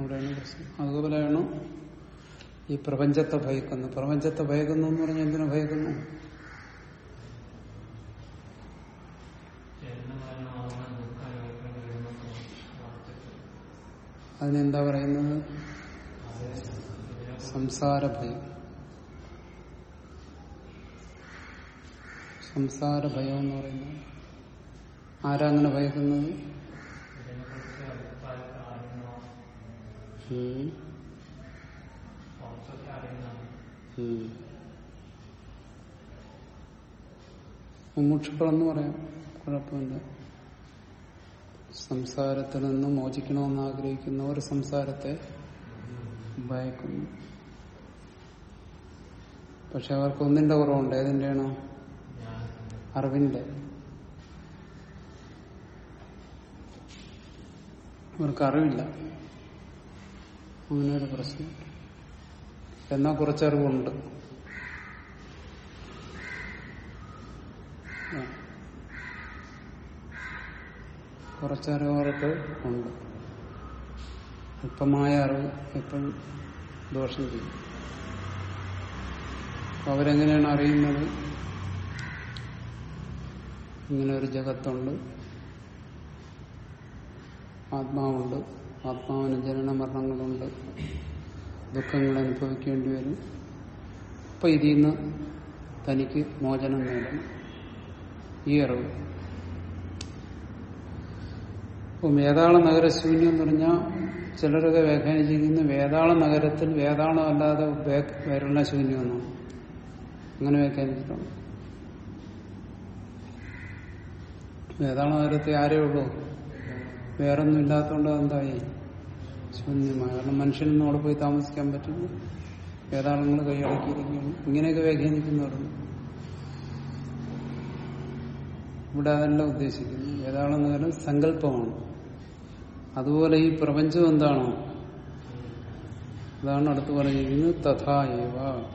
അവിടെയാണ് പ്രശ്നം അതുപോലെയാണ് ഈ പ്രപഞ്ചത്തെ ഭയക്കുന്നു പ്രപഞ്ചത്തെ ഭയക്കുന്നു എന്ന് പറഞ്ഞാൽ എന്തിനു ഭയക്കുന്നു അതിനെന്താ പറയുന്നത് സംസാര ഭയം സംസാര ഭയം എന്ന് പറയുന്നത് ആരാ അങ്ങനെ ഭയക്കുന്നത് ഉം. ഉം. മുമുക്ഷുക്കളെന്ന് പറയാം കുഴപ്പമില്ല സംസാരത്തിൽ നിന്ന് മോചിക്കണമെന്ന് ആഗ്രഹിക്കുന്നവർ സംസാരത്തെ ഭയക്കുന്നു പക്ഷെ അവർക്ക് ഒന്നിന്റെ കുറവുണ്ട് ഏതിന്റെയാണോ അറിവിന്റെ അവർക്ക് അറിവില്ല അങ്ങനെ ഒരു പ്രശ്നം എന്നാൽ കുറച്ചറിവുണ്ട് ആ. കുറച്ചറിവ് അവർക്ക് ഉണ്ട് അല്പമായ അറിവ് എപ്പോഴും ദോഷം ചെയ്യും അപ്പൊ അവരെങ്ങനെയാണ് അറിയുന്നത് ഇങ്ങനെ ഒരു ജഗത്തുണ്ട് ആത്മാവുണ്ട് ആത്മാവിന് ജനന മരണങ്ങളുണ്ട് ദുഃഖങ്ങൾ അനുഭവിക്കേണ്ടി വരും അപ്പൊ ഇതിൽ നിന്ന് തനിക്ക് മോചനം നേടണം ഈ അറിവ് ഇപ്പൊ വേതാള നഗരശൂന്യം എന്ന് പറഞ്ഞാൽ ചിലരൊക്കെ വ്യാഖ്യാനിച്ചിരിക്കുന്ന വേതാള നഗരത്തിൽ വേതാളം അല്ലാതെ വേറുള്ള ശൂന്യമെന്നാണ് അങ്ങനെ വ്യാഖ്യാനിച്ചിട്ടുണ്ട് വേതാള നഗരത്തിൽ ആരേ ഉള്ളൂ വേറൊന്നും ഇല്ലാത്തതുകൊണ്ട് അതെന്തായി ശൂന്യമായി കാരണം മനുഷ്യനൊന്നും അവിടെ പോയി താമസിക്കാൻ പറ്റില്ല വേതാളങ്ങൾ കൈയടക്കിയിരിക്കുകയാണ് ഇങ്ങനെയൊക്കെ വ്യാഖ്യാനിക്കുന്നവരുണ്ട് ഇവിടെ അതല്ല ഉദ്ദേശിക്കുന്നത് വേതാളം നഗരം സങ്കല്പമാണ് അതുപോലെ ഈ പ്രപഞ്ചം എന്താണോ അതാണ് അടുത്ത് പറഞ്ഞിരിക്കുന്നത് തഥാ ഏവ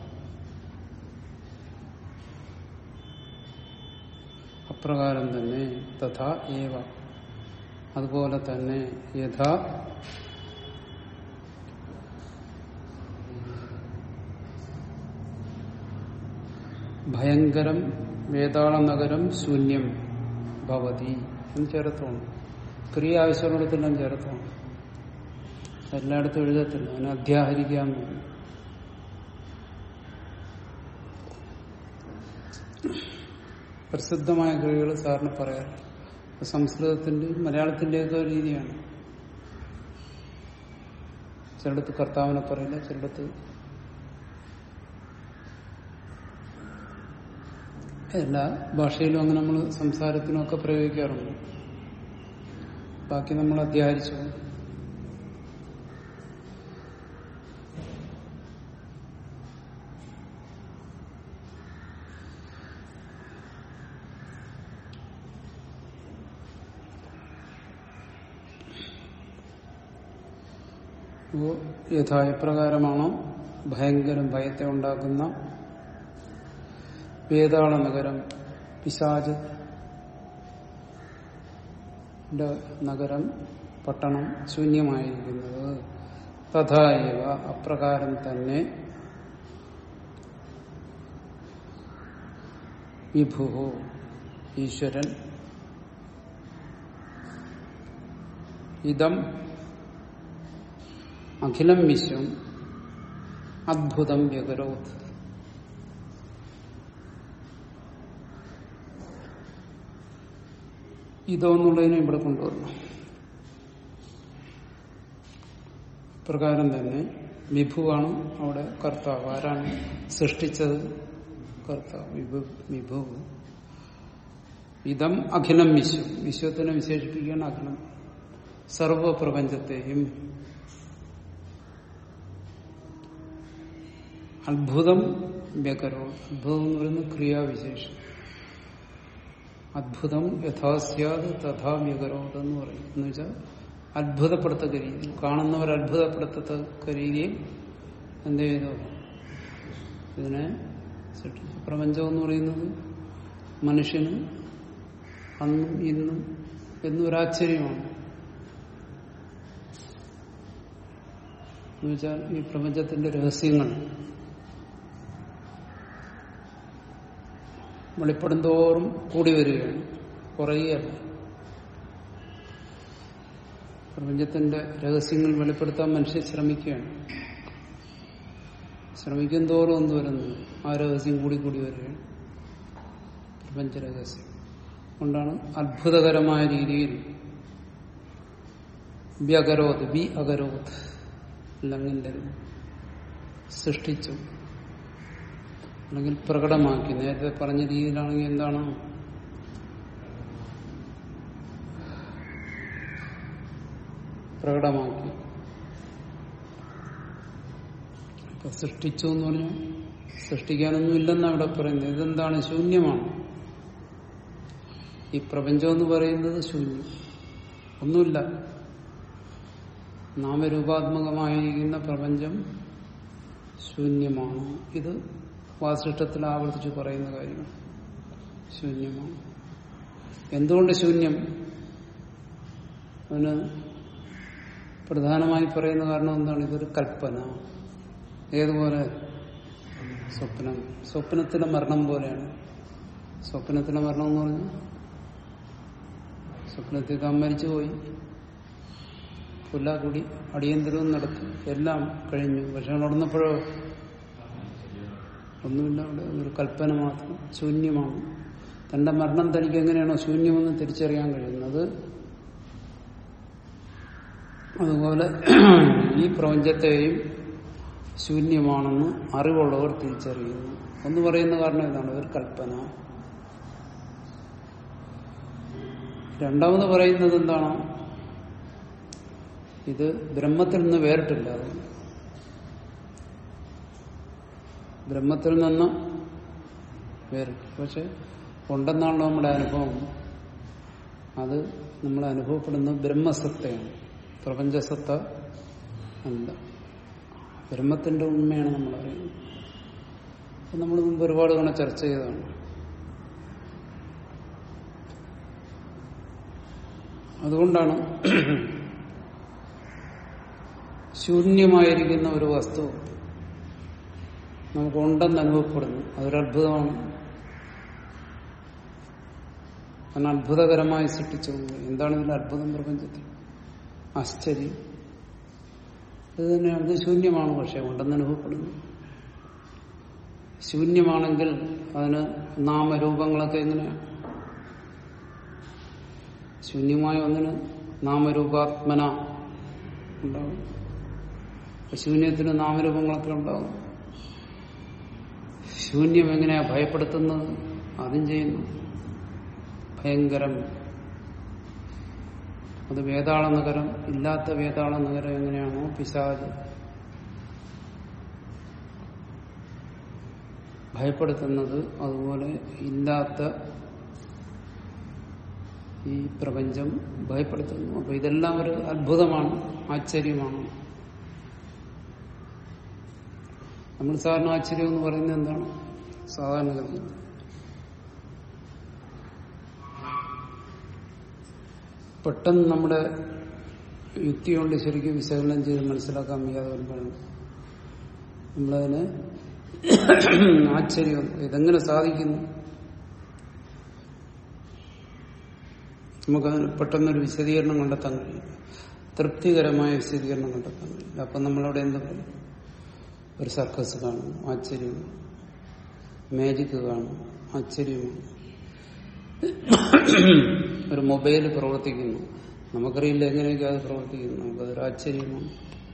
അപ്രകാരം തന്നെ തഥാ ഏവ അതുപോലെ തന്നെ യഥാ ഭയങ്കരം വേതാള നഗരം ശൂന്യം ഭവതി എന്ന് ചേർത്തോണം ക്രിയ ആവശ്യമുള്ളിടത്തെല്ലാം ചേർത്തോണം എല്ലായിടത്തും എഴുതത്തില്ല അതിനെ അധ്യാഹരിക്കാന്ന് പറയും പ്രസിദ്ധമായ ക്രിയകൾ സാറിന് പറയാറ് സംസ്കൃതത്തിന്റെയും മലയാളത്തിന്റെയൊക്കെ ഒരു രീതിയാണ് ചിലടത്ത് കർത്താവിനെ പറയില്ല ചിലടത്ത് എല്ലാ ഭാഷയിലും അങ്ങനെ നമ്മൾ സംസാരത്തിനൊക്കെ പ്രയോഗിക്കാറുണ്ട് ബാക്കി നമ്മൾ അധ്യാരിച്ചു അപ്പോ യഥാ എപ്രകാരമാണോ ഭയങ്കരം ഭയത്തെ ഉണ്ടാക്കുന്ന വേതാള നഗരം പിശാജ് നഗരം പട്ടണം ശൂന്യമായിരിക്കുന്നത് തഥായവ അപ്രകാരം തന്നെ വിഭു ഈശ്വരൻ ഇതം അഖിലം വിശ്വം അദ്ഭുതം വ്യകരോത് ഇതോ എന്നുള്ളതിനെ ഇവിടെ കൊണ്ടുവരണം പ്രകാരം തന്നെ വിഭുവാണ് അവിടെ കർത്താവ് ആരാണ് സൃഷ്ടിച്ചത് കർത്താവ് വിഭു വിഭു ഇതം അഖിലം വിശ്വം വിശ്വത്തിനെ വിശേഷിപ്പിക്കുകയാണ് അഖിലം സർവപ്രപഞ്ചത്തെയും അത്ഭുതം വ്യകരോ അത്ഭുതം എന്ന് പറയുന്നത് ക്രിയാവിശേഷം അത്ഭുതം യഥാസ്യാത് തഥാ വ്യകരോത് എന്ന് പറയും എന്ന് വെച്ചാൽ അത്ഭുതപ്പെടുത്തക്ക രീതിയിൽ കാണുന്നവർ അത്ഭുതപ്പെടുത്തക്ക രീതിയിൽ എന്ത് ചെയ്തു ഇതിനെ സൃഷ്ടിച്ചു പ്രപഞ്ചം എന്ന് പറയുന്നത് മനുഷ്യന് അന്നും ഇന്നും എന്നൊരാശ്ചര്യമാണ് എന്നുവെച്ചാൽ ഈ പ്രപഞ്ചത്തിന്റെ രഹസ്യങ്ങൾ വെളിപ്പെടും തോറും കൂടി വരികയാണ് കുറയുകയല്ല പ്രപഞ്ചത്തിന്റെ രഹസ്യങ്ങൾ വെളിപ്പെടുത്താൻ മനുഷ്യൻ ശ്രമിക്കുകയാണ് ശ്രമിക്കും തോറും എന്ത് വരുന്നു ആ രഹസ്യം കൂടി കൂടി വരികയാണ് പ്രപഞ്ച രഹസ്യം കൊണ്ടാണ് അത്ഭുതകരമായ രീതിയിൽ വ്യകരോത് ബി അകരോത് അല്ലെങ്കിൽ സൃഷ്ടിച്ചു അല്ലെങ്കിൽ പ്രകടമാക്കി നേരത്തെ പറഞ്ഞ രീതിയിലാണെങ്കിൽ എന്താണ് പ്രകടമാക്കി ഇപ്പൊ സൃഷ്ടിച്ചു എന്ന് പറഞ്ഞു സൃഷ്ടിക്കാനൊന്നും ഇല്ലെന്നാണ് ഇവിടെ പറയുന്നത് ഇതെന്താണ് ശൂന്യമാണ് ഈ പ്രപഞ്ചം എന്ന് പറയുന്നത് ശൂന്യം ഒന്നുമില്ല നാമരൂപാത്മകമായിരിക്കുന്ന പ്രപഞ്ചം ശൂന്യമാണ് ഇത് വാസിഷ്ടത്തിൽ ആവർത്തിച്ച് പറയുന്ന കാര്യമാണ് ശൂന്യമാണ് എന്തുകൊണ്ട് ശൂന്യം അതിന് പ്രധാനമായി പറയുന്ന കാരണം എന്താണ് ഇതൊരു കൽപ്പന ഏതുപോലെ സ്വപ്നം സ്വപ്നത്തിലെ മരണം പോലെയാണ് സ്വപ്നത്തിലെ മരണം എന്ന് പറഞ്ഞാൽ സ്വപ്നത്തിൽ താൻ മരിച്ചുപോയി പുല്ലാക്കുടി അടിയന്തരവും നടത്തി എല്ലാം കഴിഞ്ഞു പക്ഷെ ഉണർന്നപ്പോഴോ ഒന്നുമില്ല അവിടെ ഒരു കൽപ്പന മാത്രം ശൂന്യമാണ് തന്റെ മരണം തനിക്ക് എങ്ങനെയാണോ ശൂന്യമെന്ന് തിരിച്ചറിയാൻ കഴിയുന്നത് അതുപോലെ ഈ പ്രപഞ്ചത്തെയും ശൂന്യമാണെന്ന് അറിവുള്ളവർ തിരിച്ചറിയുന്നു എന്ന് പറയുന്ന കാരണം ഇതാണ് ഒരു കൽപ്പന രണ്ടാമത് പറയുന്നത് എന്താണ് ഇത് ബ്രഹ്മത്തിൽ നിന്ന് വേറിട്ടില്ല അത് ബ്രഹ്മത്തിൽ നിന്ന് വേറിട്ട് പക്ഷെ ഉണ്ടെന്നാണല്ലോ നമ്മുടെ അനുഭവം അത് നമ്മൾ അനുഭവപ്പെടുന്ന ബ്രഹ്മസത്തയാണ് പ്രപഞ്ചസത്ത അല്ല ബ്രഹ്മത്തിന്റെ ഉണ്മയാണ് നമ്മൾ അറിയുന്നത് അത് നമ്മൾ മുമ്പ് ഒരുപാട് തവണ ചർച്ച ചെയ്തതാണ് അതുകൊണ്ടാണ് ശൂന്യമായിരിക്കുന്ന ഒരു വസ്തു നമുക്കുണ്ടെന്ന് അനുഭവപ്പെടുന്നു അതൊരത്ഭുതമാണ് കാരണം അത്ഭുതകരമായി സൃഷ്ടിച്ചു എന്താണ് ഇതിന്റെ അത്ഭുതം പ്രപഞ്ചത്തിൽ ആശ്ചര്യം ഇത് തന്നെയാണ് ഇത് ശൂന്യമാണ് പക്ഷെ ഉണ്ടെന്ന് അനുഭവപ്പെടുന്നു ശൂന്യമാണെങ്കിൽ അതിന് നാമരൂപങ്ങളൊക്കെ എങ്ങനെയാണ് ശൂന്യമായ ഒന്നിന് നാമരൂപാത്മന ഉണ്ടാവും ശൂന്യത്തിന് നാമരൂപങ്ങളൊക്കെ ഉണ്ടാവും ശൂന്യം എങ്ങനെയാ ഭയപ്പെടുത്തുന്നത് അതും ചെയ്യുന്നു ഭയങ്കരം അത് വേതാള നഗരം ഇല്ലാത്ത വേതാള നഗരം എങ്ങനെയാണോ പിശാജ് ഭയപ്പെടുത്തുന്നത് അതുപോലെ ഇല്ലാത്ത ഈ പ്രപഞ്ചം ഭയപ്പെടുത്തുന്നു അപ്പൊ ഇതെല്ലാം ഒരു അത്ഭുതമാണ് ആശ്ചര്യമാണ് നമ്മൾ സാധാരണ ആശ്ചര്യം എന്ന് പറയുന്നത് എന്താണ് സാധാരണഗതി പെട്ടെന്ന് നമ്മുടെ യുക്തി കൊണ്ട് ശരിക്കും വിശകലനം ചെയ്ത് മനസ്സിലാക്കാൻ വയ്യാതെ വരുമ്പോഴാണ് നമ്മളതിന് ആശ്ചര്യം ഇതെങ്ങനെ സാധിക്കുന്നു നമുക്കതിന് പെട്ടെന്നൊരു വിശദീകരണം കണ്ടെത്താൻ കഴിയും തൃപ്തികരമായ വിശദീകരണം കണ്ടെത്താൻ കഴിയും അപ്പം നമ്മളവിടെ എന്ത് പറയും ഒരു സർക്കസ് കാണും ആശ്ചര്യം മാജിക് കാണും ആശ്ചര്യമാണ് ഒരു മൊബൈൽ പ്രവർത്തിക്കുന്നു നമുക്കറിയില്ല എങ്ങനെയൊക്കെ അത് പ്രവർത്തിക്കുന്നു നമുക്കതൊരു ആശ്ചര്യമാണ്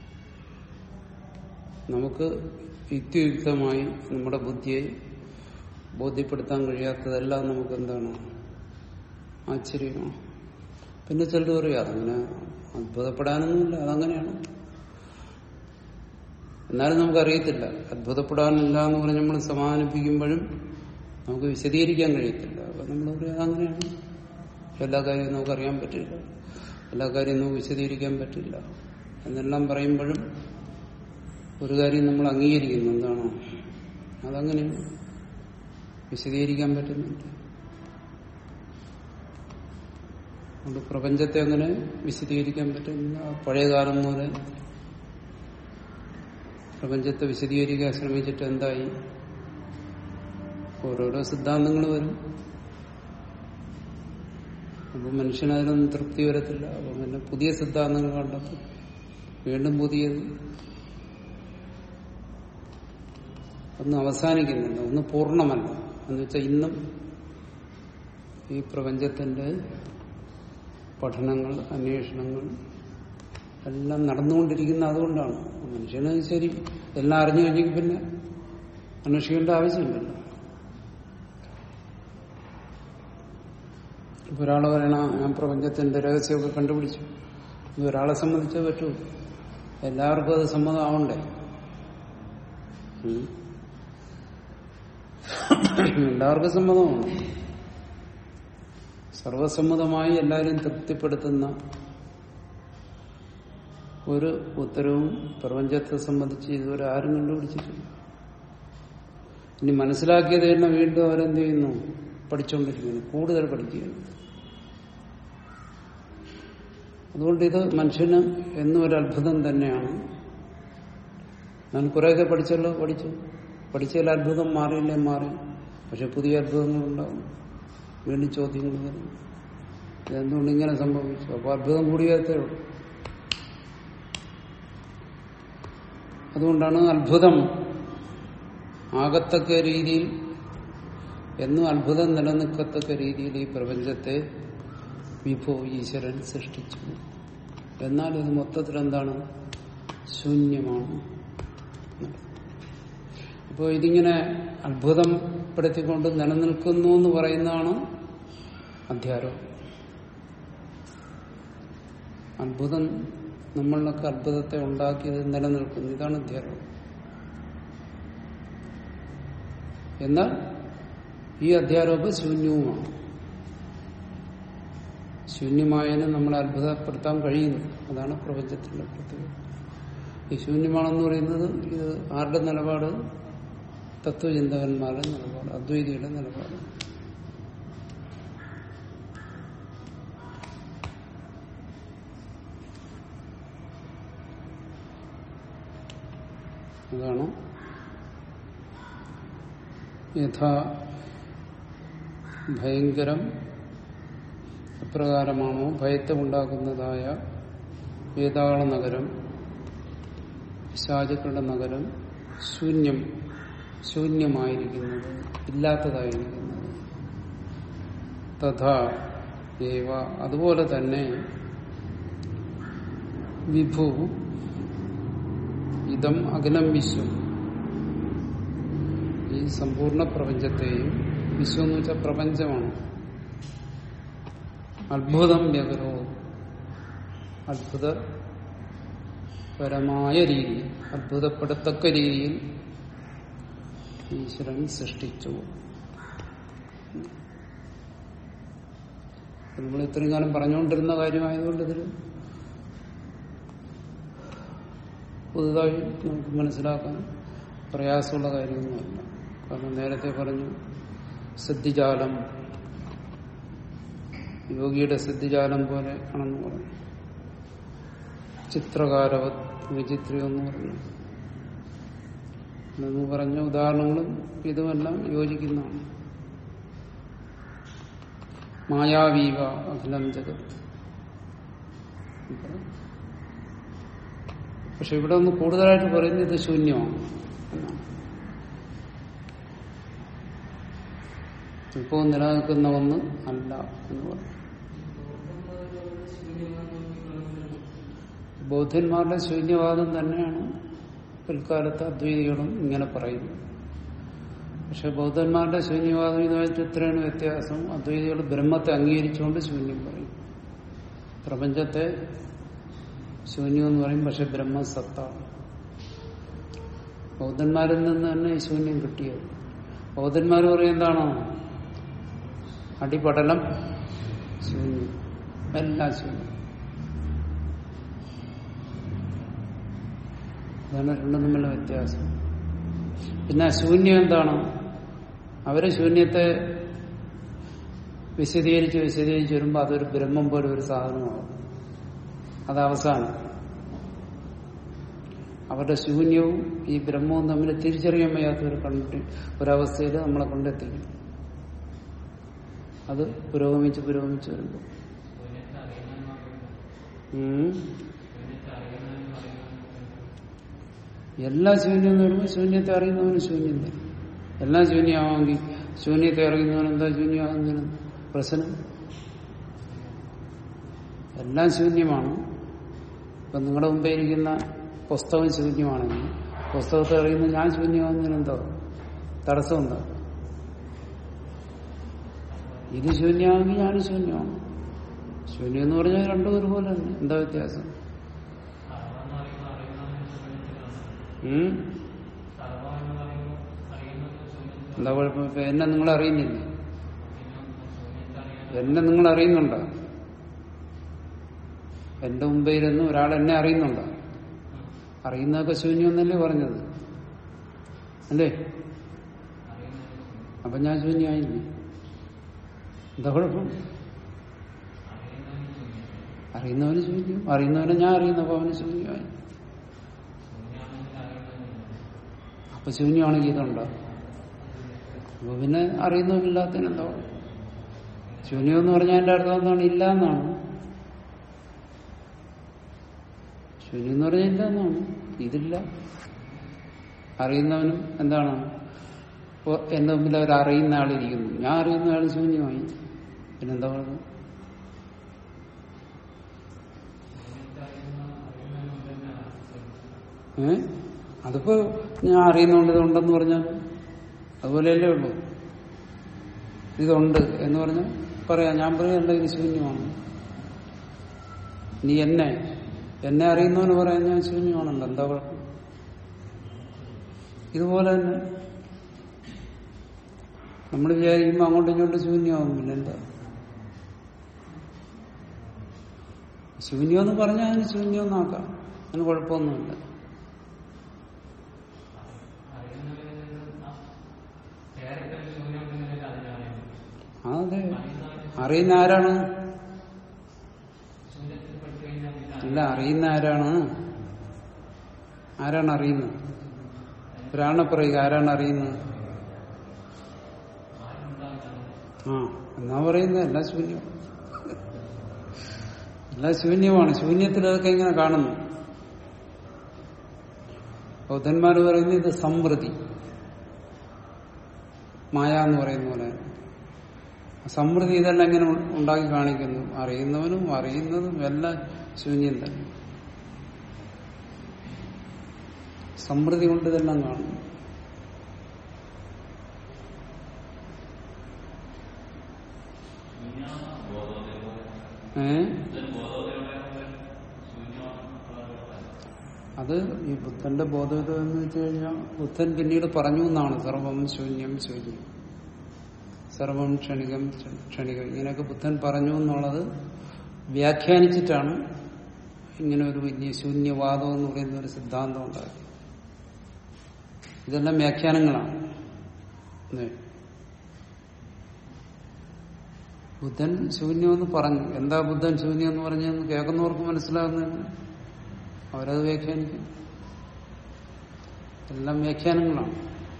നമുക്ക് യുക്തിയുക്തമായി നമ്മുടെ ബുദ്ധിയെ ബോധ്യപ്പെടുത്താൻ കഴിയാത്തതെല്ലാം നമുക്ക് എന്താണ് ആശ്ചര്യമാണ് പിന്നെ ചിലർ പറയും അതങ്ങനെ അത്ഭുതപ്പെടാനൊന്നുമില്ല അതങ്ങനെയാണ് എന്നാലും നമുക്കറിയത്തില്ല അത്ഭുതപ്പെടാനില്ല എന്ന് പറഞ്ഞ് നമ്മൾ സമാധാനിപ്പിക്കുമ്പോഴും നമുക്ക് വിശദീകരിക്കാൻ കഴിയത്തില്ല അപ്പൊ നമ്മൾ പറയും അതങ്ങനെയാണ് എല്ലാ കാര്യവും നമുക്കറിയാൻ പറ്റില്ല എല്ലാ കാര്യവും നമുക്ക് വിശദീകരിക്കാൻ പറ്റില്ല എന്നെല്ലാം പറയുമ്പോഴും ഒരു കാര്യം നമ്മൾ അംഗീകരിക്കുന്നു എന്താണോ അതങ്ങനെയാണ് വിശദീകരിക്കാൻ പറ്റുന്നുണ്ട് അതുകൊണ്ട് പ്രപഞ്ചത്തെ അങ്ങനെ വിശദീകരിക്കാൻ പറ്റുന്ന പഴയ കാലം പോലെ പ്രപഞ്ചത്തെ വിശദീകരിക്കാൻ ശ്രമിച്ചിട്ട് എന്തായി ഓരോരോ സിദ്ധാന്തങ്ങൾ വരും അപ്പൊ മനുഷ്യനതിനൊന്നും തൃപ്തി വരത്തില്ല അപ്പൊ പിന്നെ പുതിയ സിദ്ധാന്തങ്ങൾ കണ്ടെത്തും വീണ്ടും പുതിയത് ഒന്നും അവസാനിക്കുന്നില്ല ഒന്ന് പൂർണ്ണമല്ല എന്ന് വെച്ചാൽ ഇന്നും ഈ പ്രപഞ്ചത്തിന്റെ പഠനങ്ങൾ അന്വേഷണങ്ങൾ എല്ലാം നടന്നുകൊണ്ടിരിക്കുന്ന അതുകൊണ്ടാണ് മനുഷ്യന് ശരി എല്ലാം അറിഞ്ഞു കഴിഞ്ഞെങ്കിൽ പിന്നെ അന്വേഷിക്കേണ്ട ആവശ്യമില്ലല്ലോ ഇപ്പൊ ഒരാളെ പറയണ ഞാൻ പ്രപഞ്ചത്തിന്റെ രഹസ്യമൊക്കെ കണ്ടുപിടിച്ചു ഇത് ഒരാളെ സംബന്ധിച്ചേ പറ്റൂ എല്ലാവർക്കും അത് സമ്മതമാവണ്ടേ ഉം. എല്ലാവർക്കും സമ്മതമാണ് സർവസമ്മതമായി എല്ലാവരും തൃപ്തിപ്പെടുത്തുന്ന ഒരു ഉത്തരവും പ്രപഞ്ചത്തെ സംബന്ധിച്ച് ഇതുവരെ ആരും കണ്ടുപിടിച്ചിട്ടില്ല ഇനി മനസ്സിലാക്കിയത് തന്നെ വീണ്ടും അവരെന്ത് ചെയ്യുന്നു പഠിച്ചുകൊണ്ടിരിക്കുന്നു കൂടുതൽ പഠിക്കുകയാണ് അതുകൊണ്ട് ഇത് മനുഷ്യന് എന്നും ഒരു അത്ഭുതം തന്നെയാണ് ഞാൻ കുറെയൊക്കെ പഠിച്ചല്ലോ പഠിച്ചു പഠിച്ചതിൽ അത്ഭുതം മാറിയില്ലേ മാറി പക്ഷെ പുതിയ അത്ഭുതങ്ങളുണ്ടാവും വീണ്ടും ചോദ്യങ്ങൾ വരും ഇതെന്തുകൊണ്ട് ഇങ്ങനെ സംഭവിച്ചു അപ്പൊ അത്ഭുതം കൂടിയതേ ഉള്ളൂ അതുകൊണ്ടാണ് അത്ഭുതം ആകത്തക്ക രീതിയിൽ എന്നും അത്ഭുതം നിലനിൽക്കത്തക്ക രീതിയിൽ ഈ പ്രപഞ്ചത്തെ വിഭോ ഈശ്വരൻ സൃഷ്ടിച്ചു എന്നാൽ ഇത് മൊത്തത്തിൽ എന്താണ് ശൂന്യമാണ് അപ്പോൾ ഇതിങ്ങനെ അത്ഭുതപ്പെടുത്തിക്കൊണ്ട് നിലനിൽക്കുന്നു എന്ന് പറയുന്നതാണ് അധ്യാരം അത്ഭുതം നമ്മളിലൊക്കെ അത്ഭുതത്തെ ഉണ്ടാക്കിയത് നിലനിൽക്കുന്നു ഇതാണ് അധ്യാരം എന്നാൽ ഈ അധ്യാരോപം ശൂന്യവുമാണ് ശൂന്യമായതിനെ നമ്മളെ അത്ഭുതപ്പെടുത്താൻ കഴിയുന്നു അതാണ് പ്രപഞ്ചത്തിന്റെ പ്രത്യേകത ഈ ശൂന്യമാണെന്ന് പറയുന്നത് ഇത് ആരുടെ നിലപാട് തത്വചിന്തകന്മാരുടെ നിലപാട് അദ്വൈതിയുടെ നിലപാട് അതാണ് യഥാ ഭയങ്കരം എപ്രകാരമാണോ ഭയത്തെ ഉണ്ടാക്കുന്നതായ വേതാള നഗരം ശാചുക്കളുടെ നഗരം ശൂന്യം ശൂന്യമായിരിക്കുന്നത് ഇല്ലാത്തതായിരിക്കുന്നത് തഥാ ഏവ അതുപോലെ തന്നെ വിഭു ഇതം അഖിലം വിശ്വം ഈ സമ്പൂർണ്ണ പ്രപഞ്ചത്തെയും വിശ്വം എന്ന് വെച്ചാൽ പ്രപഞ്ചമാണ് അത്ഭുതം വ്യകരോ അത്ഭുതപരമായ രീതിയിൽ അത്ഭുതപ്പെടത്തക്ക രീതിയിൽ ഈശ്വരൻ സൃഷ്ടിച്ചു നമ്മൾ ഇത്രയും കാലം പറഞ്ഞുകൊണ്ടിരുന്ന കാര്യമായതുകൊണ്ട് ഇതിൽ പുതുതായി നമുക്ക് മനസ്സിലാക്കാൻ പ്രയാസമുള്ള കാര്യമൊന്നുമല്ല കാരണം നേരത്തെ പറഞ്ഞു സിദ്ധിജാലം യോഗിയുടെ സിദ്ധിജാലം പോലെ ആണെന്ന് പറഞ്ഞു ചിത്രകാരവത് വിചിത്രം എന്ന് പറഞ്ഞു എന്ന് പറഞ്ഞ ഉദാഹരണങ്ങളും ഇതുമെല്ലാം യോജിക്കുന്നതാണ് മായാവീവ അഖിലം ജഗത് പക്ഷെ ഇവിടെ ഒന്ന് കൂടുതലായിട്ട് പറയുന്നത് ഇത് ശൂന്യമാണ് എന്നാണ് ഇപ്പോൾ നിലനിൽക്കുന്ന ഒന്ന് അല്ല എന്ന് പറയും ബൗദ്ധന്മാരുടെ ശൂന്യവാദം തന്നെയാണ് പിൽക്കാലത്ത് അദ്വൈതികളും ഇങ്ങനെ പറയുന്നത് പക്ഷെ ബൗദ്ധന്മാരുടെ ശൂന്യവാദം ഇതുമായിട്ട് ഇത്രയാണ് വ്യത്യാസം അദ്വൈതികൾ ബ്രഹ്മത്തെ അംഗീകരിച്ചുകൊണ്ട് ശൂന്യം പറയും പ്രപഞ്ചത്തെ ശൂന്യം എന്ന് പറയും പക്ഷെ ബ്രഹ്മ സത്താണ് ബൗദ്ധന്മാരിൽ നിന്ന് തന്നെ ഈ ശൂന്യം കിട്ടിയത് ബൗദ്ധന്മാർ പറയും എന്താണോ അടിപടലം ശൂന്യം എല്ലാം ശൂന്യം അതാണ് രണ്ടും തമ്മിലുള്ള വ്യത്യാസം പിന്നെ ശൂന്യം എന്താണ് അവര് ശൂന്യത്തെ വിശദീകരിച്ച് വിശദീകരിച്ച് വരുമ്പോൾ അതൊരു ബ്രഹ്മം പോലെ ഒരു സാധനമാകും അത് അവസാനം അവരുടെ ശൂന്യവും ഈ ബ്രഹ്മവും തമ്മിൽ തിരിച്ചറിയാൻ വയ്യാത്ത ഒരു കണ്ടി ഒരവസ്ഥയിൽ നമ്മളെ കൊണ്ടെത്തിക്കും അത് പുരോഗമിച്ച് പുരോഗമിച്ച് വരുമ്പോൾ ഉം. എല്ലാ ശൂന്യം എന്ന് പറയുമ്പോൾ ശൂന്യത്തെ അറിയുന്നവന് ശൂന്യം തന്നെ എല്ലാം ശൂന്യമാണെങ്കിൽ ശൂന്യത്തെ അറിയുന്നവൻ എന്താ ശൂന്യമാകുന്നതിന് പ്രശ്നം എല്ലാം ശൂന്യമാണ് ഇപ്പൊ നിങ്ങളുടെ മുമ്പേ ഇരിക്കുന്ന പുസ്തകം ശൂന്യമാണെങ്കിൽ പുസ്തകത്തെ അറിയുന്ന ഞാൻ ശൂന്യമാകുന്നതിന് എന്തോ തടസ്സം എന്താ ഇത് ശൂന്യമാണെങ്കിൽ ഞാൻ ശൂന്യമാണ് ശൂന്യം എന്ന് പറഞ്ഞാൽ രണ്ടും ഒരുപോലെ തന്നെ എന്താ വ്യത്യാസം ഉം? എന്താ കുഴപ്പം ഇപ്പൊ എന്നെ നിങ്ങൾ അറിയുന്നില്ല എന്നെ നിങ്ങൾ അറിയുന്നുണ്ടോ എന്റെ മുമ്പേ ഇരുന്ന് ഒരാൾ എന്നെ അറിയുന്നുണ്ടോ അറിയുന്നതൊക്കെ ശൂന്യം എന്നല്ലേ പറഞ്ഞത് അല്ലേ അപ്പൊ ഞാൻ ശൂന്യമായില്ലേ എന്താ കുഴപ്പം അറിയുന്നവന് ശൂന്യം അറിയുന്നവനെ ഞാൻ അറിയുന്നപ്പോ അവന് ശൂന്യമായി അപ്പൊ ശൂന്യമാണെങ്കിൽ ഇതുണ്ടോ അപ്പൊ പിന്നെ അറിയുന്നവനില്ലാത്തതിന് എന്താ കുഴപ്പം? ശൂന്യം എന്ന് പറഞ്ഞാൽ എന്റെ അർത്ഥം എന്താണ് ഇല്ല എന്നാണ് ശൂന്യം എന്ന് പറഞ്ഞാൽ ഇല്ല എന്നാണ് ഇതില്ല അറിയുന്നവനും എന്താണ് ഇപ്പൊ എന്റെ മുമ്പിൽ അവർ അറിയുന്ന ആളിരിക്കുന്നു ഞാൻ അറിയുന്ന ആൾ ശൂന്യമായി പിന്നെന്താ കുഴപ്പം ഏ അതിപ്പോ ഞാൻ അറിയുന്നുണ്ട് ഇതുണ്ടെന്ന് പറഞ്ഞാൽ അതുപോലെയല്ലേ ഉള്ളൂ ഇതുണ്ട് എന്ന് പറഞ്ഞാൽ പറയാം ഞാൻ പറയല്ല ഇത് ശൂന്യമാണ് നീ എന്നെ എന്നെ അറിയുന്നവന് പറയാൻ ഞാൻ ശൂന്യമാണല്ലോ എന്താ കുഴപ്പം ഇതുപോലെ തന്നെ നമ്മൾ വിചാരിക്കുമ്പോൾ അങ്ങോട്ടും ഇങ്ങോട്ടും ശൂന്യമാകും പിന്നെ എന്താ ശൂന്യമെന്ന് പറഞ്ഞാൽ അതിന് ശൂന്യമെന്നാക്കാം അതിന് കുഴപ്പമൊന്നുമില്ല ആ, അതെ അറിയുന്ന ആരാണ് ഇല്ല അറിയുന്ന ആരാണ് ആരാണ് അറിയുന്നത് ഒരാളെ പറയുക ആരാണ് അറിയുന്നത് ആ എന്നാ പറയുന്നത് എല്ലാം ശൂന്യം എല്ലാം ശൂന്യമാണ് ശൂന്യത്തിൽ അതൊക്കെ ഇങ്ങനെ കാണുന്നു ബൗദ്ധന്മാർ പറയുന്നത് ഇത് സമൃദ്ധി മായ എന്ന് പറയുന്ന പോലെ സമൃദ്ധി ഇതെല്ലാം ഇങ്ങനെ ഉണ്ടാക്കി കാണിക്കുന്നു അറിയുന്നവനും അറിയുന്നതും എല്ലാം ശൂന്യം തന്നെ സമൃദ്ധി കൊണ്ട് ഇതെല്ലാം കാണുന്നു ഏ അത് ഈ ബുദ്ധന്റെ ബോധോദയം എന്ന് വെച്ച് കഴിഞ്ഞാൽ ബുദ്ധൻ പിന്നീട് പറഞ്ഞു എന്നാണ് സർവം ശൂന്യം ശൂന്യം സർവം ക്ഷണികം ക്ഷണികം ഇങ്ങനെയൊക്കെ ബുദ്ധൻ പറഞ്ഞു എന്നുള്ളത് വ്യാഖ്യാനിച്ചിട്ടാണ് ഇങ്ങനെ ഒരു വലിയ ശൂന്യവാദം എന്ന് പറയുന്ന ഒരു സിദ്ധാന്തം ഉണ്ടായത് ഇതെല്ലാം വ്യാഖ്യാനങ്ങളാണ് അല്ലേ? ബുദ്ധൻ ശൂന്യമെന്ന് പറഞ്ഞു എന്താ ബുദ്ധൻ ശൂന്യം എന്ന് പറഞ്ഞതെന്ന് കേൾക്കുന്നവർക്ക് മനസ്സിലാകുന്നില്ല അവരത് വ്യാഖ്യാനിക്കും എല്ലാം വ്യാഖ്യാനങ്ങളാണ്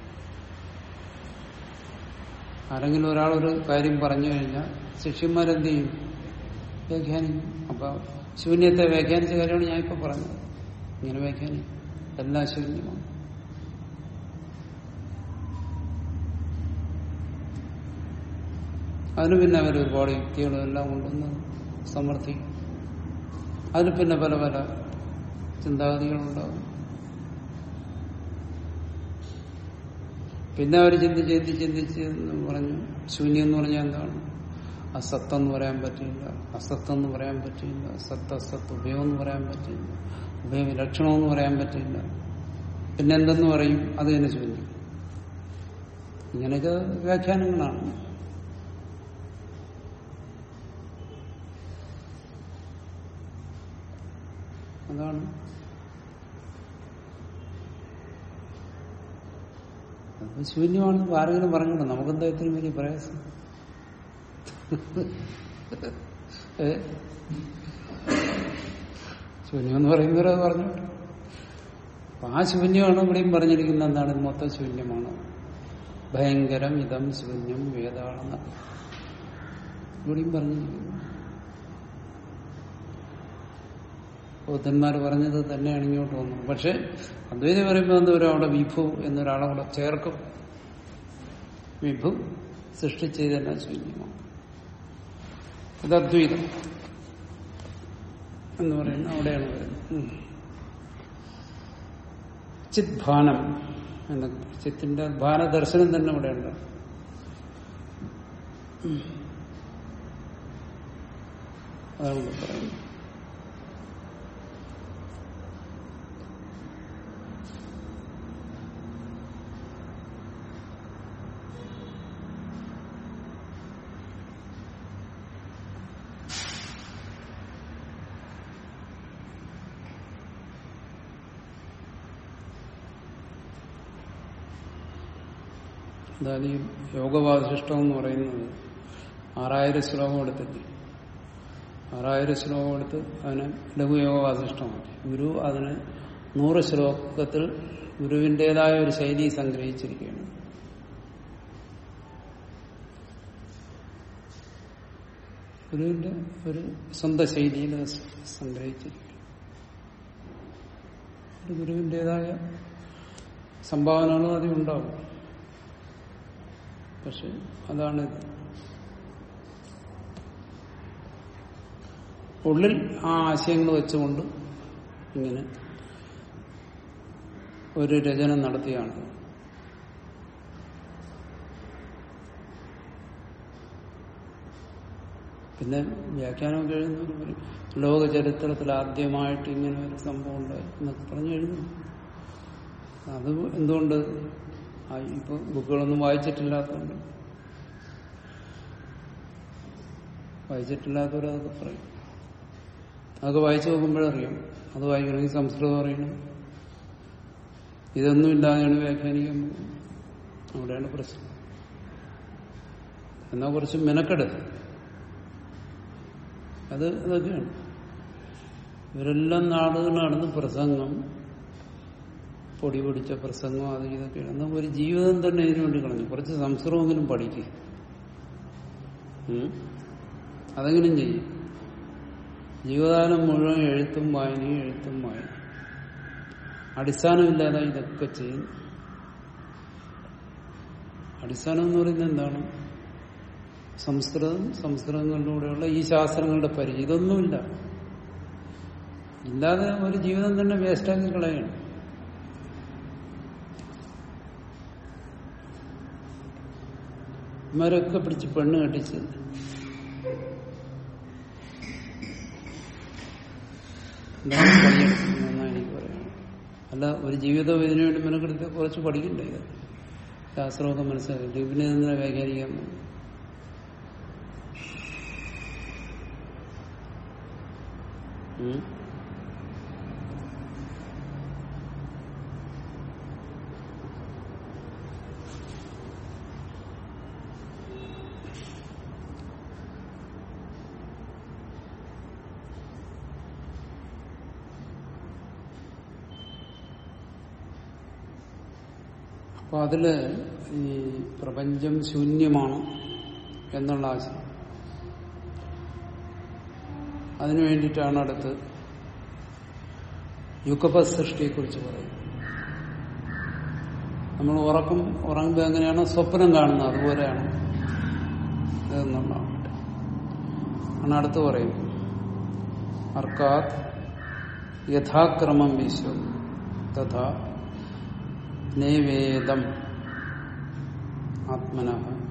ആരെങ്കിലും ഒരാൾ ഒരു കാര്യം പറഞ്ഞു കഴിഞ്ഞാൽ ശിഷ്യന്മാരെന്ത് ചെയ്യും വ്യാഖ്യാനിക്കും അപ്പൊ ശൂന്യത്തെ വ്യാഖ്യാനിച്ച കാര്യമാണ് ഞാൻ ഇപ്പൊ പറഞ്ഞത് ഇങ്ങനെ വ്യാഖ്യാനിക്കും എല്ലാം ശൂന്യമാണ് അതിന് പിന്നെ അവർ ഒരുപാട് യുക്തികളും എല്ലാം കൊണ്ടുവന്ന് സമർത്ഥിക്കും അതിന് പിന്നെ പല പല ചിന്താഗതികളുണ്ടാകും പിന്നെ അവർ ചിന്തിച്ച് ചിന്തിച്ച് ചിന്തിച്ച് എന്ന് പറഞ്ഞു ശൂന്യം എന്ന് പറഞ്ഞാൽ എന്താണ് അസത്ത് എന്ന് പറയാൻ പറ്റില്ല അസത്ത് എന്ന് പറയാൻ പറ്റില്ല സത്ത് അസത്ത് ഉപയോഗം എന്ന് പറയാൻ പറ്റില്ല ഉപയോഗ ലക്ഷണമെന്ന് പറയാൻ പറ്റില്ല പിന്നെ എന്തെന്ന് പറയും അത് തന്നെ ശൂന്യം ഇങ്ങനെയൊക്കെ വ്യാഖ്യാനങ്ങളാണ് അതാണ് അത് ശൂന്യമാണെന്ന് ആരെങ്കിലും പറഞ്ഞോളൂ നമുക്കെന്താ ഇത്രയും വലിയ പ്രയാസം ഏ? ശൂന്യം എന്ന് പറയുന്നവരത് പറഞ്ഞോട്ടെ അപ്പൊ ആ ശൂന്യമാണ് ഇവിടെയും പറഞ്ഞിരിക്കുന്നത് എന്താണ് ഇത് മൊത്തം ശൂന്യമാണ് ഭയങ്കരം ഇതം ശൂന്യം വേദാണെന്ന് ഇവിടെയും പറഞ്ഞിരിക്കുന്നു ബൗദ്ധന്മാർ പറഞ്ഞത് തന്നെയാണ് ഇങ്ങോട്ട് വന്നത് പക്ഷെ അദ്വൈതി പറയുമ്പോൾ എന്തോരം അവിടെ വിഭു എന്നൊരാളെ കൂടെ ചേർക്കും വിഭു സൃഷ്ടിച്ചതെല്ലാം ശൂന്യമാണ് ഇത് അദ്വൈതം എന്ന് പറയുന്നത് അവിടെയാണ് വരുന്നത് ഉം. ചിത് ഭാനം എന്നൊക്കെ പറയും. ചിത്തിന്റെ ഭാനദർശനം തന്നെ ഇവിടെയുണ്ട് ഉം. അതാണ് ഇവിടെ പറയുന്നത് അതായത് ഈ യോഗവാസിഷ്ടം എന്ന് പറയുന്നത് ആറായിരം ശ്ലോകം എടുത്തിട്ട് ആറായിരം ശ്ലോകം എടുത്ത് അതിന് ലഘുയോഗവാസിഷ്ടമാക്കി ഗുരു അതിന് നൂറ് ശ്ലോകത്തിൽ ഗുരുവിൻ്റെതായ ഒരു ശൈലി സംഗ്രഹിച്ചിരിക്കുകയാണ് ഗുരുവിന്റെ ഒരു സ്വന്തം ശൈലിയിൽ അത് സംഗ്രഹിച്ചിരിക്കുകയാണ് ഒരു ഗുരുവിൻ്റെതായ സംഭാവനകളും അതിൽ ഉണ്ടാവും പക്ഷെ അതാണിത് ഉള്ളിൽ ആ ആശയങ്ങൾ വെച്ചുകൊണ്ട് ഇങ്ങനെ ഒരു രചന നടത്തിയാണ് പിന്നെ വ്യാഖ്യാനമൊക്കെ എഴുതുന്നവർ പറയും ലോക ചരിത്രത്തിൽ ആദ്യമായിട്ട് ഇങ്ങനെ ഒരു സംഭവം ഉണ്ടായി എന്നൊക്കെ പറഞ്ഞു എഴുതുന്നു അത് എന്തുകൊണ്ട് ആ ഇപ്പൊ ബുക്കുകളൊന്നും വായിച്ചിട്ടില്ലാത്തതുകൊണ്ട് വായിച്ചിട്ടില്ലാത്തവരതൊക്കെ പറയും അതൊക്കെ വായിച്ചു നോക്കുമ്പോഴറിയാം അത് വായിക്കണമെങ്കിൽ സംസ്കൃതം അറിയണം ഇതൊന്നും ഇല്ലാതെയാണ് വ്യാഖ്യാനിക്കാൻ പോകുന്നത് അവിടെയാണ് പ്രശ്നം എന്നാ കുറച്ച് മെനക്കെടുത്ത് അത് ഇതൊക്കെയാണ് ഇവരെല്ലാം നാടുകൾ നടന്ന് പ്രസംഗം പൊടി പിടിച്ച പ്രസംഗം അത് ഇതൊക്കെയാണ് എന്നാൽ ഒരു ജീവിതം തന്നെ ഇതിനു വേണ്ടി കളഞ്ഞു കുറച്ച് സംസ്കൃതമെങ്കിലും പഠിക്കും ഉം? അതെങ്കിലും ചെയ്യും ജീവിതകാലം മുഴുവൻ എഴുത്തും വായനയും എഴുത്തും വായന അടിസ്ഥാനമില്ലാതെ ഇതൊക്കെ ചെയ്യുന്നു അടിസ്ഥാനം എന്ന് പറയുന്നത് എന്താണ് സംസ്കൃതം സംസ്കൃതങ്ങളിലൂടെയുള്ള ഈ ശാസ്ത്രങ്ങളുടെ പരിചയം ഇതൊന്നുമില്ല ഇല്ലാതെ ഒരു ജീവിതം തന്നെ വേസ്റ്റാക്കി കളയണം ഇമാരൊക്കെ പിടിച്ച് പെണ്ണ് കെട്ടിച്ച് എന്താണ് പണിയെടുക്കുന്നതെന്നാണ് എനിക്ക് പറയാം അല്ല ഒരു ജീവിതം ഇതിനു വേണ്ടി മെനക്കെടുത്ത് കുറച്ച് പഠിക്കണ്ടേ ഇത് ശാസ്ത്രമൊക്കെ മനസ്സിലാക്കി പിന്നെ എന്തിനാ വ്യാഖ്യാനിക്കാൻ പോകുന്നത്? ഉം? അപ്പൊ അതില് ഈ പ്രപഞ്ചം ശൂന്യമാണ് എന്നുള്ള ആശയം അതിനു വേണ്ടിയിട്ടാണ് അടുത്ത് യുഗപ സൃഷ്ടിയെക്കുറിച്ച് പറയുന്നത് നമ്മൾ ഉറക്കം ഉറങ്ങുമ്പോൾ എങ്ങനെയാണോ സ്വപ്നം കാണുന്നത് അതുപോലെയാണ് ഇതെന്നുള്ളതാണ് ആണ് അടുത്ത് പറയും അർക്കാത് യഥാക്രമം വിശ്വം തഥാ നൈവേദം ആത്മന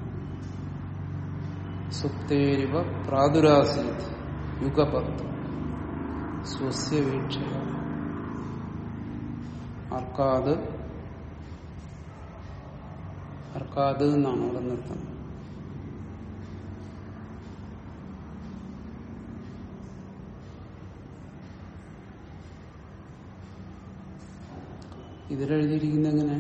സുപ്തേരിവ പ്രാദുരാസീത് യുഗപത്ത് സ്വസ്യ വീക്ഷയ അർക്കാത് അർക്കാത് എന്നാണ് അവിടെ നിർത്തുന്നത് ഇതിലെഴുതിയിരിക്കുന്ന എങ്ങനെ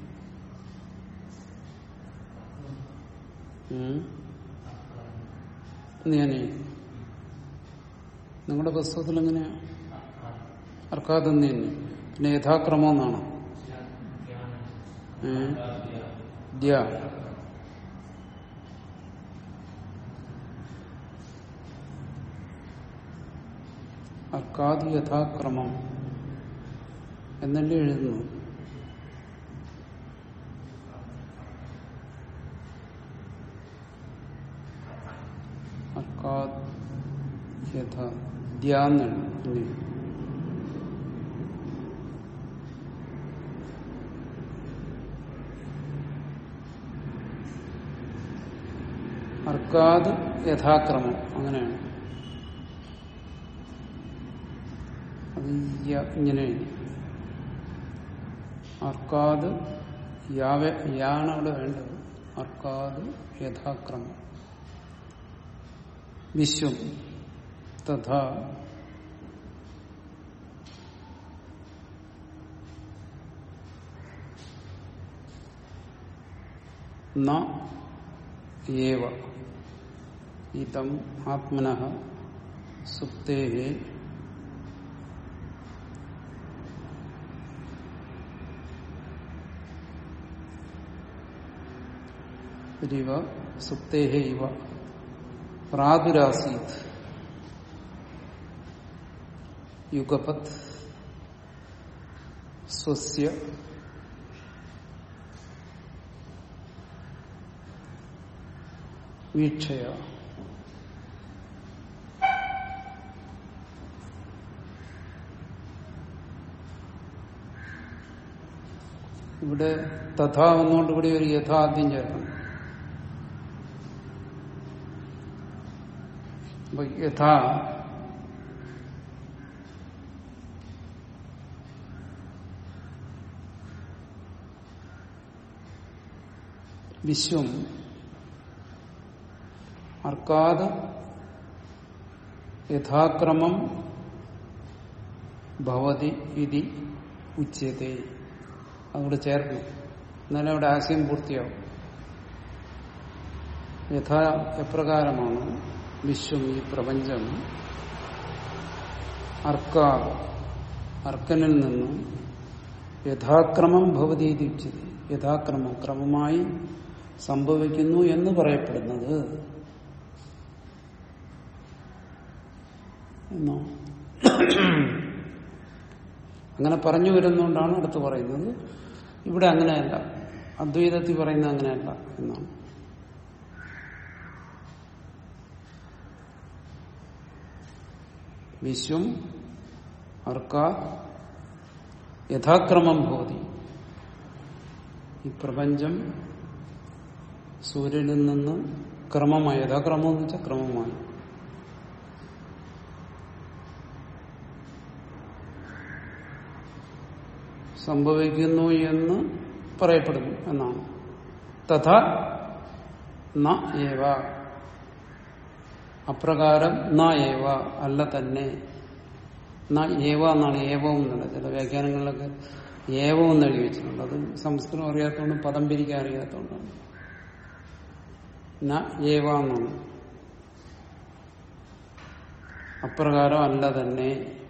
ഉം? എന്ന് ഞാനേ നിങ്ങളുടെ പുസ്തകത്തിൽ എങ്ങനെയാ അർക്കാതെന്ന് തന്നെ പിന്നെ യഥാക്രമം എന്നാണ് ഉം. ദ്യ അർക്കാദി യഥാക്രമം എന്നല്ലേ എഴുതുന്നു അർക്കാദ് യഥ ദ്യാന്നാണ് ഇനി. അർക്കാദ് യഥാക്രമം അങ്ങനെയാണ് അത് യ- ഇങ്ങനെ എഴുതി അർക്കാദ് യാവ യാണ് അവിടെ വേണ്ടത് അർക്കാദ് യഥാക്രമം വിശ്വം തഥാ ന ഏവ ഇതം ആത്മന സുപ്തേ ഇവ സുപ്തേ ഇവ പ്രാതുരാസീത് യുഗപത് സ്വസ്യ വീക്ഷയ ഇവിടെ തഥാ വന്നുകൊണ്ട് കൂടി ഒരു യഥാദ്യം ചേർക്കണം അപ്പൊ യഥാ വിശ്വം അർക്കാദ് യഥാക്രമം ഭവതി ഇതി ഉച്ചത്തെ അതുകൂടെ ചേർക്കണം എന്നാലും അവിടെ ആശയം പൂർത്തിയാവും യഥാ എപ്രകാരമാണ് വിശ്വം ഈ പ്രപഞ്ചം അർക്കാദ് അർക്കനിൽ നിന്നും യഥാക്രമം ഭവതി ഇതി ഉച്ചത്തെ യഥാക്രമം ക്രമമായി സംഭവിക്കുന്നു എന്ന് പറയപ്പെടുന്നത് എന്നോ അങ്ങനെ പറഞ്ഞു വരുന്നുകൊണ്ടാണ് അടുത്ത് പറയുന്നത് ഇവിടെ അങ്ങനെയല്ല അദ്വൈതത്തിൽ പറയുന്നത് അങ്ങനെയല്ല എന്നാണ് വിശ്വം അർക്കാ യഥാക്രമം ഭവതി ഈ പ്രപഞ്ചം സൂര്യനിൽ നിന്ന് ക്രമമായി യഥാക്രമം എന്ന് വെച്ചാൽ ക്രമമായി സംഭവിക്കുന്നു എന്ന് പറയപ്പെടുന്നു എന്നാണ് തഥാ ന ഏവ അപ്രകാരം ന ഏവ അല്ല തന്നെ ന ഏവ എന്നാണ് ഏവം എന്നുള്ളത് ചില വ്യാഖ്യാനങ്ങളിലൊക്കെ ഏവം എന്ന് എഴുതി വെച്ചിട്ടുണ്ട് അത് സംസ്കൃതം അറിയാത്തതുകൊണ്ട് പദം പിരിക്കാൻ അറിയാത്തതുകൊണ്ടാണ് ന ഏവ എന്നാണ് അപ്രകാരം അല്ല തന്നെ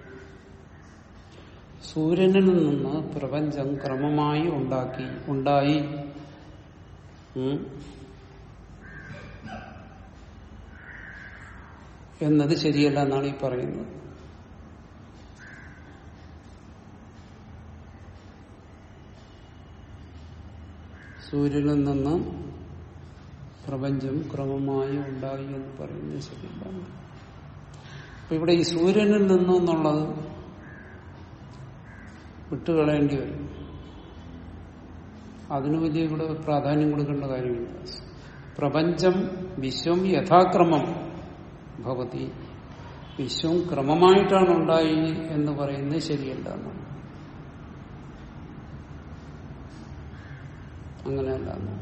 സൂര്യനിൽ നിന്ന് പ്രപഞ്ചം ക്രമമായി ഉണ്ടാക്കി ഉണ്ടായി ഉം, എന്നത് ശരിയല്ല എന്നാണ് ഈ പറയുന്നത് സൂര്യനിൽ നിന്ന് പ്രപഞ്ചം ക്രമമായി ഉണ്ടായി എന്ന് പറയുന്നത് ശരിയല്ല അപ്പൊ ഇവിടെ ഈ സൂര്യനിൽ നിന്നെന്നുള്ളത് വിട്ടുകളയേണ്ടി വരും അതിന് വലിയ ഇവിടെ പ്രാധാന്യം കൊടുക്കേണ്ട കാര്യമില്ല പ്രപഞ്ചം വിശ്വം യഥാക്രമം ഭവതി വിശ്വം ക്രമമായിട്ടാണ് ഉണ്ടായി എന്ന് പറയുന്നത് ശരിയല്ല എന്നാണ് അങ്ങനെയല്ല എന്നാണ്.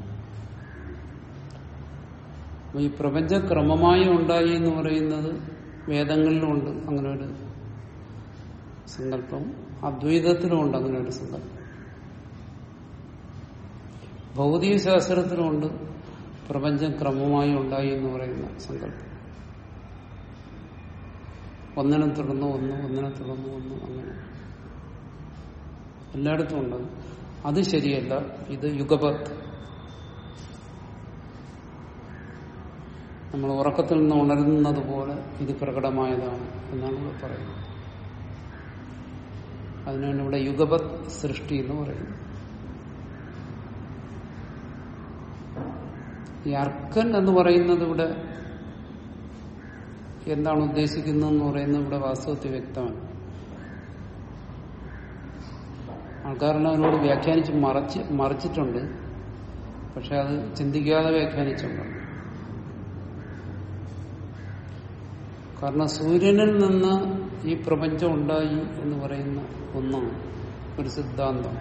അപ്പൊ ഈ പ്രപഞ്ചം ക്രമമായി ഉണ്ടായി എന്ന് പറയുന്നത് വേദങ്ങളിലുമുണ്ട് അങ്ങനെ ഒരു സങ്കല്പം അദ്വൈതത്തിലുമുണ്ട് അങ്ങനെ ഒരു സങ്കല്പം ഭൗതിക ശാസ്ത്രത്തിലുമുണ്ട് പ്രപഞ്ചം ക്രമമായി ഉണ്ടായി എന്ന് പറയുന്ന സങ്കല്പം ഒന്നിനെ തുടർന്ന് ഒന്ന് ഒന്നിനെ തുടർന്ന് ഒന്ന് അങ്ങനെ എല്ലായിടത്തും ഉണ്ട് അത് ശരിയല്ല ഇത് യുഗപത് നമ്മൾ ഉറക്കത്തിൽ നിന്ന് ഉണരുന്നത് പോലെ ഇത് പ്രകടമായതാണ് എന്നാണ് ഇവിടെ പറയുന്നത് അതിനാണ് ഇവിടെ യുഗപത് സൃഷ്ടി എന്ന് പറയുന്നത് ഈ അർക്കൻ എന്ന് പറയുന്നത് ഇവിടെ എന്താണ് ഉദ്ദേശിക്കുന്നതെന്ന് പറയുന്നത് ഇവിടെ വാസ്തവത്തിൽ വ്യക്തമാണ് ആൾക്കാരെല്ലാം അതിനോട് വ്യാഖ്യാനിച്ച് മറച്ച് മറിച്ചിട്ടുണ്ട് പക്ഷെ അത് ചിന്തിക്കാതെ വ്യാഖ്യാനിച്ചുണ്ട് കാരണം സൂര്യനിൽ നിന്ന് ഈ പ്രപഞ്ചം ഉണ്ടായി എന്ന് പറയുന്ന ഒന്നാണ് ഒരു സിദ്ധാന്തം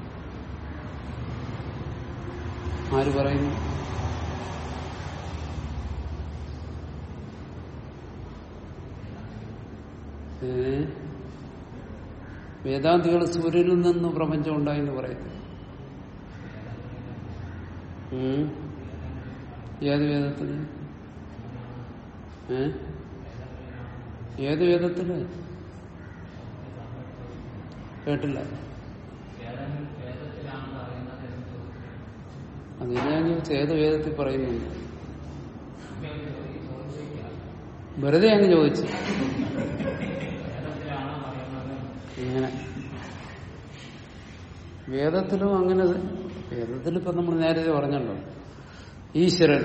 ആര് പറയുന്നു ഏ വേദാന്തികൾ സൂര്യനിൽ നിന്ന് പ്രപഞ്ചം ഉണ്ടായി എന്ന് പറയുന്നു ഉം. ഏത് വേദത്തില് ഏ ഏത് വേദത്തില് കേട്ടില്ല അത് ഞാൻ ചോദിച്ചു ഏത് വേദത്തിൽ പറയുന്നുണ്ട് വെറുതെ അങ്ങ് ചോദിച്ചു ഇങ്ങനെ വേദത്തിലും അങ്ങനെ വേദത്തിൽ ഇപ്പൊ നമ്മൾ നേരത്തെ പറഞ്ഞല്ലോ ഈശ്വരൻ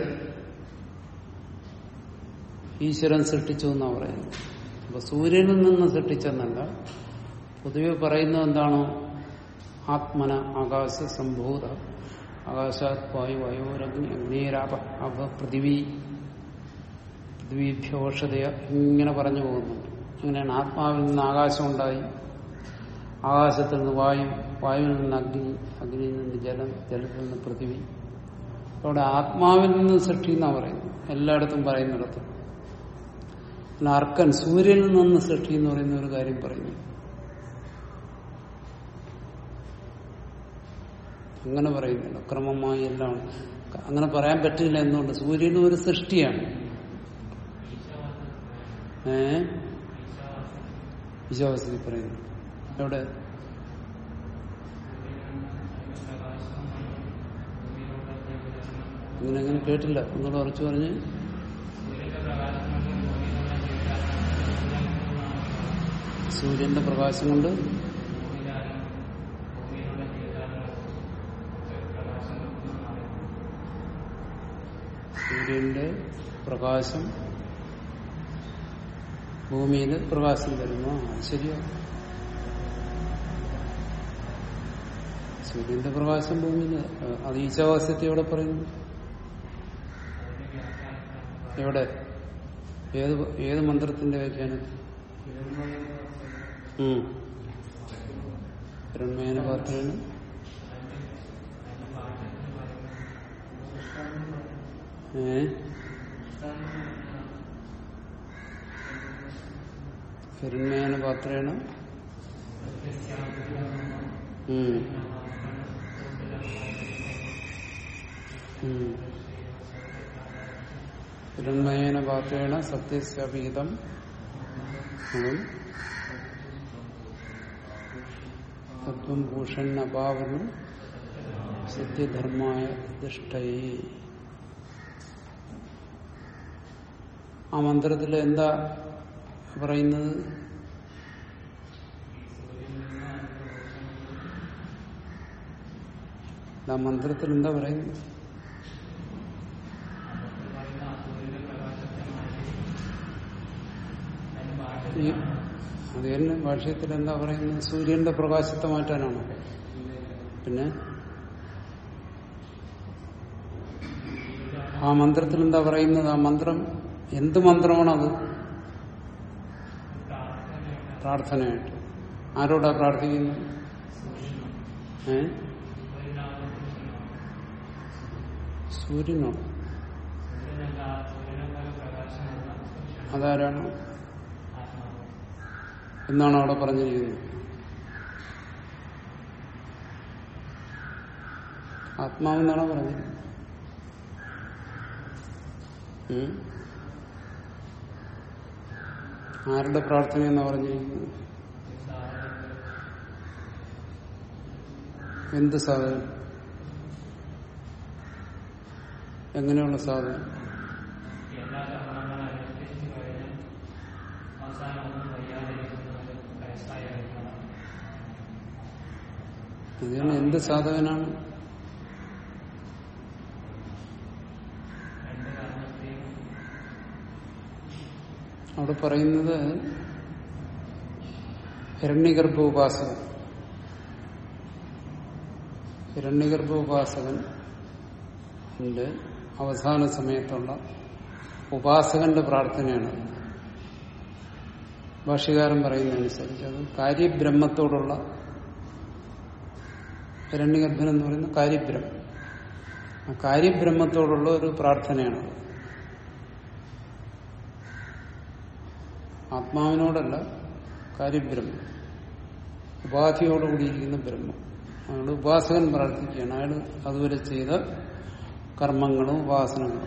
ഈശ്വരൻ സൃഷ്ടിച്ചു എന്നാ പറയുന്നത് അപ്പൊ സൂര്യനിൽ നിന്ന് സൃഷ്ടിച്ചെന്നല്ല പൊതുവെ പറയുന്നത് എന്താണോ ആത്മന ആകാശ സംഭൂത ആകാശാത് വായു വയോരഗ്നി അഗ്നീരാപ അപ പൃഥിവി പൃഥ്വീഭ്യോഷതയ ഇങ്ങനെ പറഞ്ഞു പോകുന്നുണ്ട് അങ്ങനെയാണ് ആത്മാവിൽ നിന്ന് ആകാശം ഉണ്ടായി ആകാശത്തിൽ നിന്ന് വായു വായുവിൽ നിന്ന് അഗ്നി അഗ്നിയിൽ നിന്ന് ജലം ജലത്തിൽ നിന്ന് പൃഥിവി അവിടെ ആത്മാവിൽ നിന്ന് സൃഷ്ടി എന്നാ പറയുന്നത് എല്ലായിടത്തും പറയുന്നിടത്ത് പിന്നെ അർക്കൻ സൂര്യനിൽ നിന്ന് സൃഷ്ടി എന്ന് പറയുന്ന ഒരു കാര്യം പറയുന്നു അങ്ങനെ പറയുന്നില്ല ക്രമമായി എല്ലാം അങ്ങനെ പറയാൻ പറ്റില്ല എന്തുകൊണ്ട് സൂര്യനും ഒരു സൃഷ്ടിയാണ് ഏ ഈശാവാസത്തിൽ പറയുന്നു എവിടെ അങ്ങനെ അങ്ങനെ കേട്ടില്ല ഒന്നുകൂടെ ഉറച്ചു പറഞ്ഞ് സൂര്യന്റെ പ്രകാശം കൊണ്ട് സൂര്യന്റെ പ്രകാശം ഭൂമിയിൽ പ്രകാശം വരുന്നു അത് ശരിയാ സൂര്യന്റെ പ്രകാശം ഭൂമിയിൽ അത് ഈശാവാസ്യത്തെ എവിടെ പറയുന്നു എവിടെ ഏത് ഏത് മന്ത്രത്തിന്റെ വ്യാഖ്യാനം ഹിരണ്മയന പാത്രേണ് ഏ ഹിരണ്മയന പാത്രേണ ഉം. ഉം. ഹിരണ്മയേന പാത്രേണ സത്യസ്യപീതം അവൻ തത്വം ഭൂഷൺ അപാവനം സത്യധർമായ ദുഷ്ടയെ ആ മന്ത്രത്തിൽ എന്താ പറയുന്നത് ആ മന്ത്രത്തിൽ എന്താ പറയുന്നത് ഈ അത് തന്നെ ഭാഷ്യത്തിൽ എന്താ പറയുന്നത് സൂര്യന്റെ പ്രകാശത്തെ മാറ്റാനാണോ പിന്നെ ആ മന്ത്രത്തിൽ എന്താ പറയുന്നത് ആ മന്ത്രം എന്ത് മന്ത്രമാണത് പ്രാർത്ഥനയായിട്ട് ആരോടാ പ്രാർത്ഥിക്കുന്നത് ഏ സൂര്യനോ അതാരാണ് എന്നാണ് അവിടെ പറഞ്ഞിരിക്കുന്നത് ആത്മാവെന്നാണോ പറഞ്ഞത് ഉം? ആരുടെ പ്രാർത്ഥന എന്നാ പറഞ്ഞിരിക്കുന്നത് എന്ത് സാധനം എങ്ങനെയുള്ള സാധനം എല്ലാ കർമ്മങ്ങളും അനുഷ്ഠിച്ചു കഴിഞ്ഞ് അവസാനം ഒന്നും വയ്യാതിരിക്കുന്നത് വയസ്സായിരിക്കണം ഇതിന് എന്ത് സാധകനാണ് രണ്ട് കർമ്മത്തെയും അവിടെ പറയുന്നത് ഹിരണ്യഗർഭ ഉപാസകൻ ഹിരണ്യഗർഭ ഉപാസകന്റെ അവസാന സമയത്തുള്ള ഉപാസകന്റെ പ്രാർത്ഥനയാണ് ഭാഷ്യകാരൻ പറയുന്നതനുസരിച്ച് അത് കാര്യബ്രഹ്മത്തോടുള്ള ഹിരണ്യഗർഭൻ എന്ന് പറയുന്ന കാര്യബ്രഹ്മം ആ കാര്യബ്രഹ്മത്തോടുള്ള ഒരു പ്രാർത്ഥനയാണ് ആത്മാവിനോടല്ല കാര്യബ്രഹ്മം ഉപാധിയോടുകൂടിയിരിക്കുന്ന ബ്രഹ്മം അയാൾ ഉപാസകൻ പ്രാർത്ഥിക്കുകയാണ് അയാൾ അതുവരെ ചെയ്ത കർമ്മങ്ങളും ഉപാസനകളും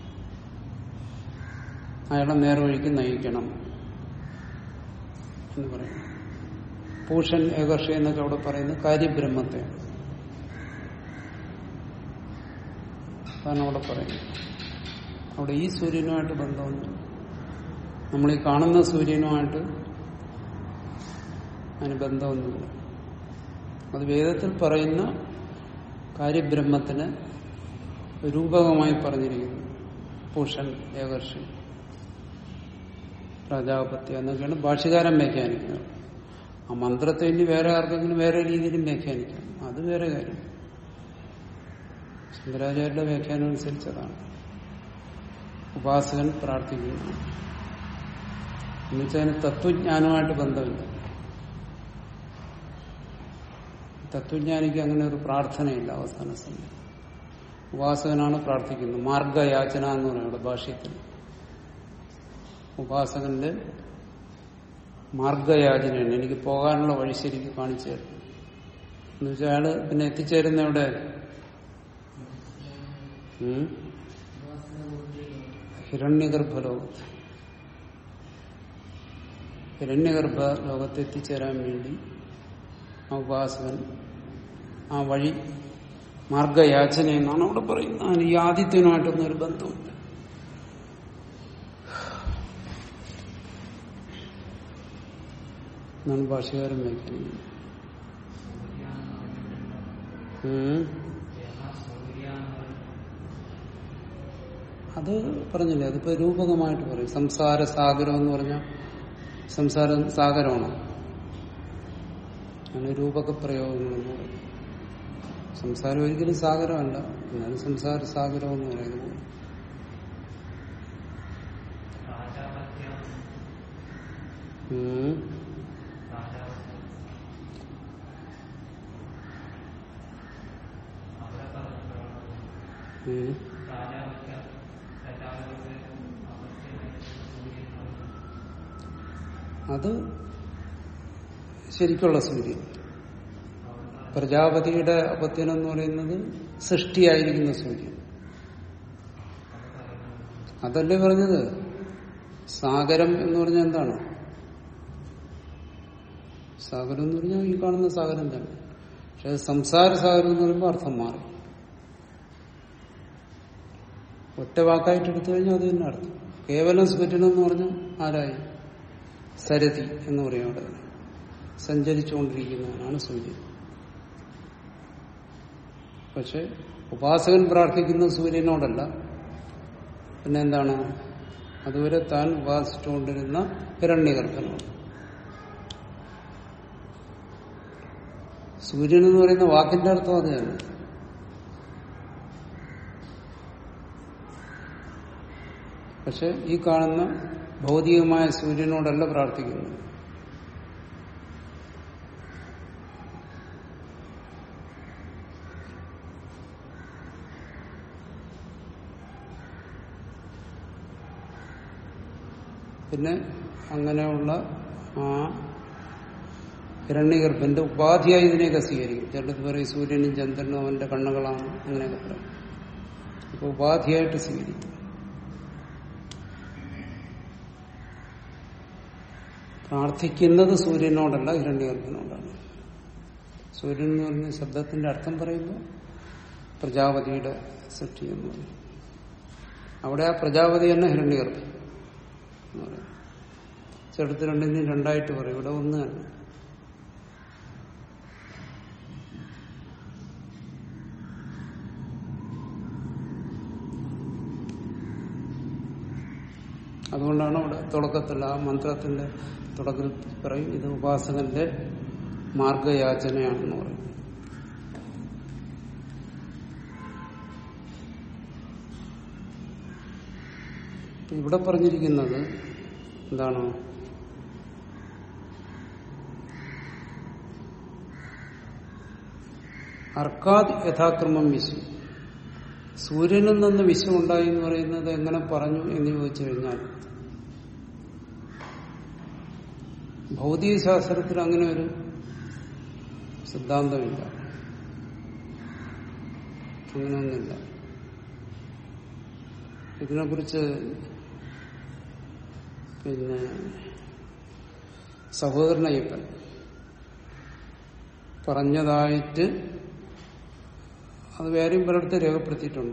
അയാളെ നേർവഴിക്ക് നയിക്കണം എന്ന് പറയും പൂഷൻ ഏകർഷ എന്നൊക്കെ അവിടെ പറയുന്നത് കാര്യബ്രഹ്മത്തെ അതാണ് അവിടെ പറയുന്നത് അവിടെ ഈ സൂര്യനുമായിട്ട് ബന്ധമൊന്നും നമ്മൾ ഈ കാണുന്ന സൂര്യനുമായിട്ട് അതിന് ബന്ധമൊന്നുമില്ല അത് വേദത്തിൽ പറയുന്ന കാര്യബ്രഹ്മത്തിന് രൂപകമായി പറഞ്ഞിരിക്കുന്നു പൂഷൻ ഏകർഷൻ പ്രജാപത്യ എന്നൊക്കെയാണ് ഭാഷ്യകാരൻ വ്യാഖ്യാനിക്കുന്നത് ആ മന്ത്രത്തെ ഇനി വേറെ ആർക്കെങ്കിലും വേറെ രീതിയിലും വ്യാഖ്യാനിക്കാം അത് വേറെ കാര്യം ശങ്കരാചാര്യരുടെ വ്യാഖ്യാനം അനുസരിച്ചതാണ് ഉപാസകൻ പ്രാർത്ഥിക്കുന്നു എന്നുവെച്ചാൽ അതിന് തത്വജ്ഞാനമായിട്ട് ബന്ധമില്ല തത്വജ്ഞാനിക്ക് അങ്ങനെ ഒരു പ്രാർത്ഥനയില്ല അവസാന സമയം ഉപാസകനാണ് പ്രാർത്ഥിക്കുന്നത് മാർഗയാചന എന്ന് പറയും ഇവിടെ ഭാഷ്യത്തിൽ ഉപാസകന്റെ മാർഗയാചനയാണ് എനിക്ക് പോകാനുള്ള വഴി ശരിക്ക് കാണിച്ചു തരും എന്നുവെച്ചാൽ അയാള് പിന്നെ എത്തിച്ചേരുന്ന എവിടെ ഉം? ഹിരണ്യഗർഭലോകത്ത് ഹിരണ്യഗർഭ ലോകത്ത് എത്തിച്ചേരാൻ വേണ്ടി ആ ഉപാസകൻ ആ വഴി മാർഗയാചന എന്നാണ് അവിടെ പറയുന്നത് അതിന് ഈ ആദിത്യനുമായിട്ടൊന്നും ഒരു ബന്ധമില്ല എന്നാണ് ഭാഷകാരൻ വ്യാഖ്യാനിക്കുന്നത് ഉം. അത് പറഞ്ഞില്ലേ അതിപ്പോ രൂപകമായിട്ട് പറയും സംസാര സാഗരം എന്ന് പറഞ്ഞാൽ സംസാര സാഗരമാണ് അങ്ങനെ രൂപക പ്രയോഗങ്ങൾ എന്ന് പറയും സംസാരം ഒരിക്കലും സാഗരമല്ല എന്നാലും സംസാര സാഗരം എന്ന് പറയുന്നത് രാജാപത്യം ഉം. രാജാപത്യം അവിടെ പറഞ്ഞപ്പോഴാണ് ഉം. രാജാപത്യം രാജാവിന്റെ അപത്യമായിട്ട് സൂര്യനാണ് അത് ശരിക്കുള്ള സൂര്യൻ പ്രജാപതിയുടെ അപത്യനം എന്ന് പറയുന്നത് സൃഷ്ടിയായിരിക്കുന്ന സൂര്യൻ അതല്ലേ പറഞ്ഞത് സാഗരം എന്ന് പറഞ്ഞാൽ എന്താണ് സാഗരം എന്ന് പറഞ്ഞാൽ ഈ കാണുന്ന സാഗരം തന്നെ പക്ഷെ അത് സംസാര സാഗരം എന്ന് പറയുമ്പോൾ അർത്ഥം മാറി ഒറ്റ വാക്കായിട്ട് എടുത്തു കഴിഞ്ഞാൽ അത് തന്നെ അർത്ഥം കേവലം സൂര്യൻ എന്ന് പറഞ്ഞാൽ ആരായി സരതി എന്ന് പറയും അവിടെ സഞ്ചരിച്ചുകൊണ്ടിരിക്കുന്നവനാണ് സൂര്യൻ പക്ഷെ ഉപാസകൻ പ്രാർത്ഥിക്കുന്ന സൂര്യനോടല്ല പിന്നെ എന്താണ് അതുവരെ താൻ ഉപാസിച്ചുകൊണ്ടിരുന്ന ഹിരണ്യഗർഭനോട് സൂര്യൻ എന്ന് പറയുന്ന വാക്കിന്റെ അർത്ഥം അത് തന്നെ പക്ഷെ ഈ കാണുന്ന ഭൗതികമായ സൂര്യനോടല്ല പ്രാർത്ഥിക്കുന്നത് പിന്നെ അങ്ങനെയുള്ള ആ ഹിരണ്യഗർഭന്റെ ഉപാധിയായി ഇതിനെയൊക്കെ സ്വീകരിക്കും ചിലത് പറയും സൂര്യനും ചന്ദ്രനും അവന്റെ കണ്ണുകളാണ് അങ്ങനെയൊക്കെ പറയും അപ്പൊ ഉപാധിയായിട്ട് സ്വീകരിക്കും പ്രാർത്ഥിക്കുന്നത് സൂര്യനോടല്ല ഹിരണ്യഗർഭനോടാണ് സൂര്യൻ എന്ന് പറഞ്ഞ ശബ്ദത്തിന്റെ അർത്ഥം പറയുമ്പോൾ പ്രജാപതിയുടെ സൃഷ്ടി എന്ന് പറയും അവിടെ ആ പ്രജാപതി തന്നെ ഹിരണ്യഗർഭൻ എന്ന് പറയും ചെറുത്ത് രണ്ടിനും രണ്ടായിട്ട് പറയും ഇവിടെ ഒന്ന് തന്നെ അതുകൊണ്ടാണ് അവിടെ തുടക്കത്തിൽ ആ മന്ത്രത്തിന്റെ തുടക്കത്തിൽ പറയും ഇത് ഉപാസകന്റെ മാർഗയാചനയാണെന്ന് പറയും ഇപ്പൊ ഇവിടെ പറഞ്ഞിരിക്കുന്നത് എന്താണ് അർക്കാദ് യഥാക്രമം വിശു സൂര്യനിൽ നിന്ന് വിശ്വം ഉണ്ടായി എന്ന് പറയുന്നത് എങ്ങനെ പറഞ്ഞു എന്ന് ചോദിച്ചു കഴിഞ്ഞാൽ ഭൗതിക ശാസ്ത്രത്തിൽ അങ്ങനെ ഒരു സിദ്ധാന്തമില്ല അങ്ങനെയൊന്നുമില്ല ഇതിനെക്കുറിച്ച് പിന്നെ സഹോദരനയ്യപ്പൻ പറഞ്ഞതായിട്ട് അത് വേറെയും പലയിടത്ത് രേഖപ്പെടുത്തിയിട്ടുണ്ട്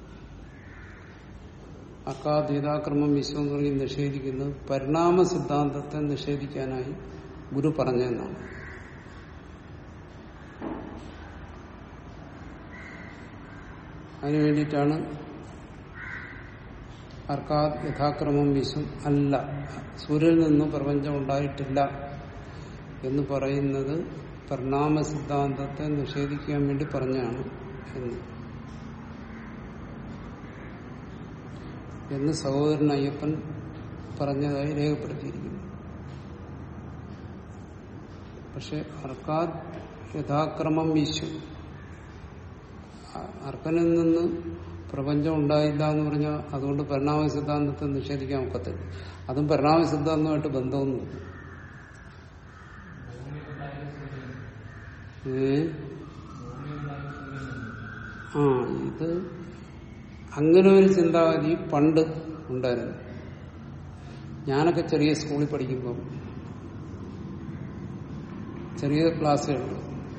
അക്കാതീതാക്രമം വിശ്വം എന്ന് പറഞ്ഞ് നിഷേധിക്കുന്നത് പരിണാമ സിദ്ധാന്തത്തെ നിഷേധിക്കാനായി ഗുരു പറഞ്ഞെന്നാണ് അതിനു വേണ്ടിയിട്ടാണ് അർക്കാദ് യഥാക്രമം വിശ്വം അല്ല സൂര്യനിൽ നിന്നും പ്രപഞ്ചം ഉണ്ടായിട്ടില്ല എന്ന് പറയുന്നത് പരിണാമ സിദ്ധാന്തത്തെ നിഷേധിക്കാൻ വേണ്ടി പറഞ്ഞാണ് എന്ന് എന്ന് സഹോദരൻ അയ്യപ്പൻ പറഞ്ഞതായി രേഖപ്പെടുത്തിയിരിക്കുന്നു പക്ഷെ അർക്കാദ് യഥാക്രമം വിശ്വം അർക്കനിൽ നിന്ന് പ്രപഞ്ചം ഉണ്ടായില്ല എന്ന് പറഞ്ഞാൽ അതുകൊണ്ട് പരിണാമ സിദ്ധാന്തത്തെ നിഷേധിക്കാൻ ഒക്കത്തില്ല അതും പരിണാമ സിദ്ധാന്തമായിട്ട് ബന്ധമൊന്നുമില്ല ഏ ആ ഇത് അങ്ങനെ ഒരു ചിന്താഗതി പണ്ട് ഉണ്ടായിരുന്നു ഞാനൊക്കെ ചെറിയ സ്കൂളിൽ പഠിക്കുമ്പം ചെറിയ ക്ലാസ്സുകൾ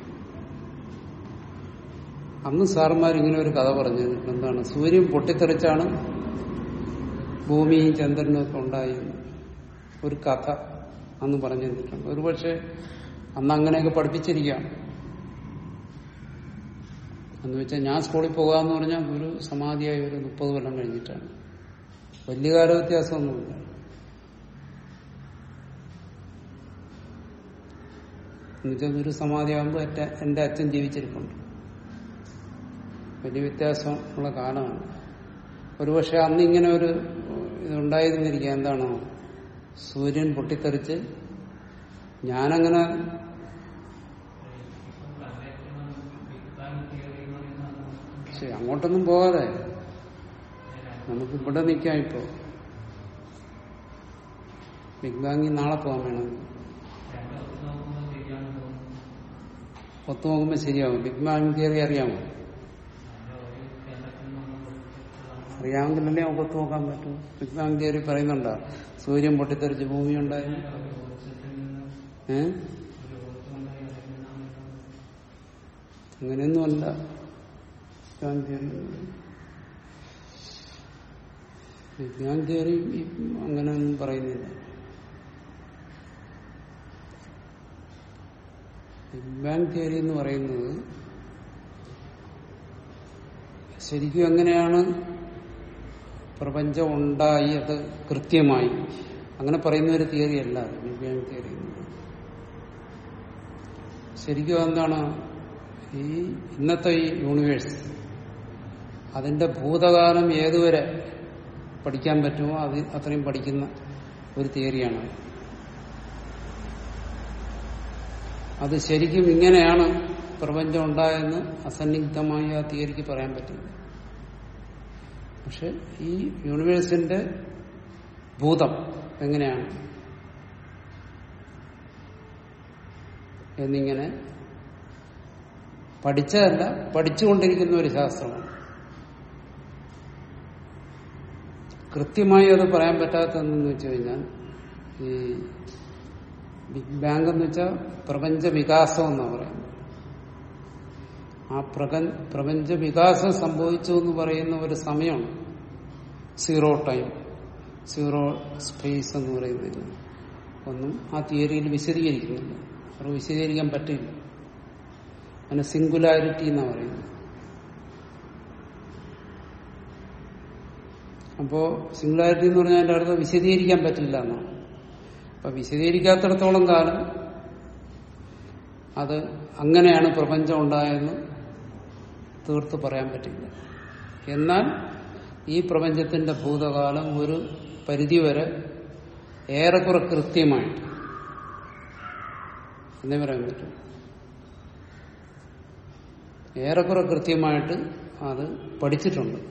അന്ന് സാറന്മാർ ഇങ്ങനെ ഒരു കഥ പറഞ്ഞു എന്താണ് സൂര്യൻ പൊട്ടിത്തെറിച്ചാണ് ഭൂമിയും ചന്ദ്രനും ഒക്കെ ഉണ്ടായെന്ന് ഒരു കഥ അന്ന് പറഞ്ഞു തന്നിട്ടുണ്ട് ഒരുപക്ഷെ അന്ന് അങ്ങനെയൊക്കെ പഠിപ്പിച്ചിരിക്കാം എന്ന് വെച്ചാൽ ഞാൻ സ്കൂളിൽ പോകാന്ന് പറഞ്ഞാൽ ഒരു സമാധിയായി ഒരു മുപ്പത് കൊല്ലം കഴിഞ്ഞിട്ടാണ് വലിയ കാല വ്യത്യാസമൊന്നുമില്ല എന്നുവെച്ചാൽ ഒരു സമാധിയാകുമ്പോൾ എന്റെ അച്ഛൻ ജീവിച്ചിരിപ്പുണ്ട് വലിയ വ്യത്യാസമുള്ള കാലമാണ് ഒരുപക്ഷെ അന്ന് ഇങ്ങനെ ഒരു ഇതുണ്ടായിരുന്നിരിക്കുക എന്താണോ സൂര്യൻ പൊട്ടിത്തെറിച്ച് ഞാനങ്ങനെ ശരി അങ്ങോട്ടൊന്നും പോകാതെ നമുക്ക് ഇവിടെ നിൽക്കാം ഇപ്പോ ബിഗ് ബാങ്കിൽ നാളെ പോകാൻ വേണം ഒത്തു നോക്കുമ്പോൾ ശരിയാവും ബിഗ് ബാങ് തിയറി അറിയാമോ അറിയാമെങ്കിലല്ലേ നമുക്ക് ഒത്തു നോക്കാൻ പറ്റൂ ബിഗ് ബാങ് തിയറി പറയുന്നുണ്ടോ സൂര്യൻ പൊട്ടിത്തെറിച്ച് ഭൂമി ഉണ്ടായി ഏ അങ്ങനെയൊന്നുമല്ല വിജ്ഞാൻ തിയറി വിജ്ഞാൻ തിയറി അങ്ങനെയൊന്നും പറയുന്നില്ല ബിഗ് ബാങ് തിയറി എന്ന് പറയുന്നത് ശരിക്കും എങ്ങനെയാണ് പ്രപഞ്ചം ഉണ്ടായത് കൃത്യമായി അങ്ങനെ പറയുന്ന ഒരു തിയറി അല്ല ബിഗ് ബാങ് തിയറി ശരിക്കും എന്താണ് ഈ ഇന്നത്തെ ഈ യൂണിവേഴ്സ് അതിന്റെ ഭൂതകാലം ഏതുവരെ പഠിക്കാൻ പറ്റുമോ അത് അത്രയും പഠിക്കുന്ന ഒരു തിയറിയാണ് അത് ശരിക്കും ഇങ്ങനെയാണ് പ്രപഞ്ചം ഉണ്ടായെന്ന് അസന്നിഗ്ധമായി ആ തിയറിക്ക് പറയാൻ പറ്റില്ല പക്ഷെ ഈ യൂണിവേഴ്സിന്റെ ഭൂതം എങ്ങനെയാണ് എന്നിങ്ങനെ പഠിച്ചതല്ല പഠിച്ചുകൊണ്ടിരിക്കുന്ന ഒരു ശാസ്ത്രമാണ് കൃത്യമായി അത് പറയാൻ പറ്റാത്തതെന്ന് വെച്ച് കഴിഞ്ഞാൽ ഈ ബിഗ് ബാങ് എന്ന് വെച്ചാൽ പ്രപഞ്ച വികാസം എന്നാണ് പറയുന്നത് ആ പ്രക പ്രപഞ്ച വികാസം സംഭവിച്ചു എന്ന് പറയുന്ന ഒരു സമയമാണ് സീറോ ടൈം സീറോ സ്പേസ് എന്ന് പറയുന്നില്ല ഒന്നും ആ തിയറിയിൽ വിശദീകരിക്കുന്നില്ല അവർ വിശദീകരിക്കാൻ പറ്റില്ല അതിന് സിംഗുലാരിറ്റി എന്നാണ് പറയുന്നത് അപ്പോ സിംഗുലാരിറ്റി എന്ന് പറഞ്ഞാൽ അതിന്റെ അർത്ഥം വിശദീകരിക്കാൻ പറ്റില്ല എന്നാണ് അപ്പൊ വിശദീകരിക്കാത്തിടത്തോളം കാലം അത് അങ്ങനെയാണ് പ്രപഞ്ചം ഉണ്ടായെന്ന് തീർത്ത് പറയാൻ പറ്റില്ല എന്നാൽ ഈ പ്രപഞ്ചത്തിന്റെ ഭൂതകാലം ഒരു പരിധിവരെ ഏറെക്കുറെ കൃത്യമായിട്ട് എന്നേ പറയാൻ പറ്റും ഏറെക്കുറെ കൃത്യമായിട്ട് അത് പഠിച്ചിട്ടുണ്ട്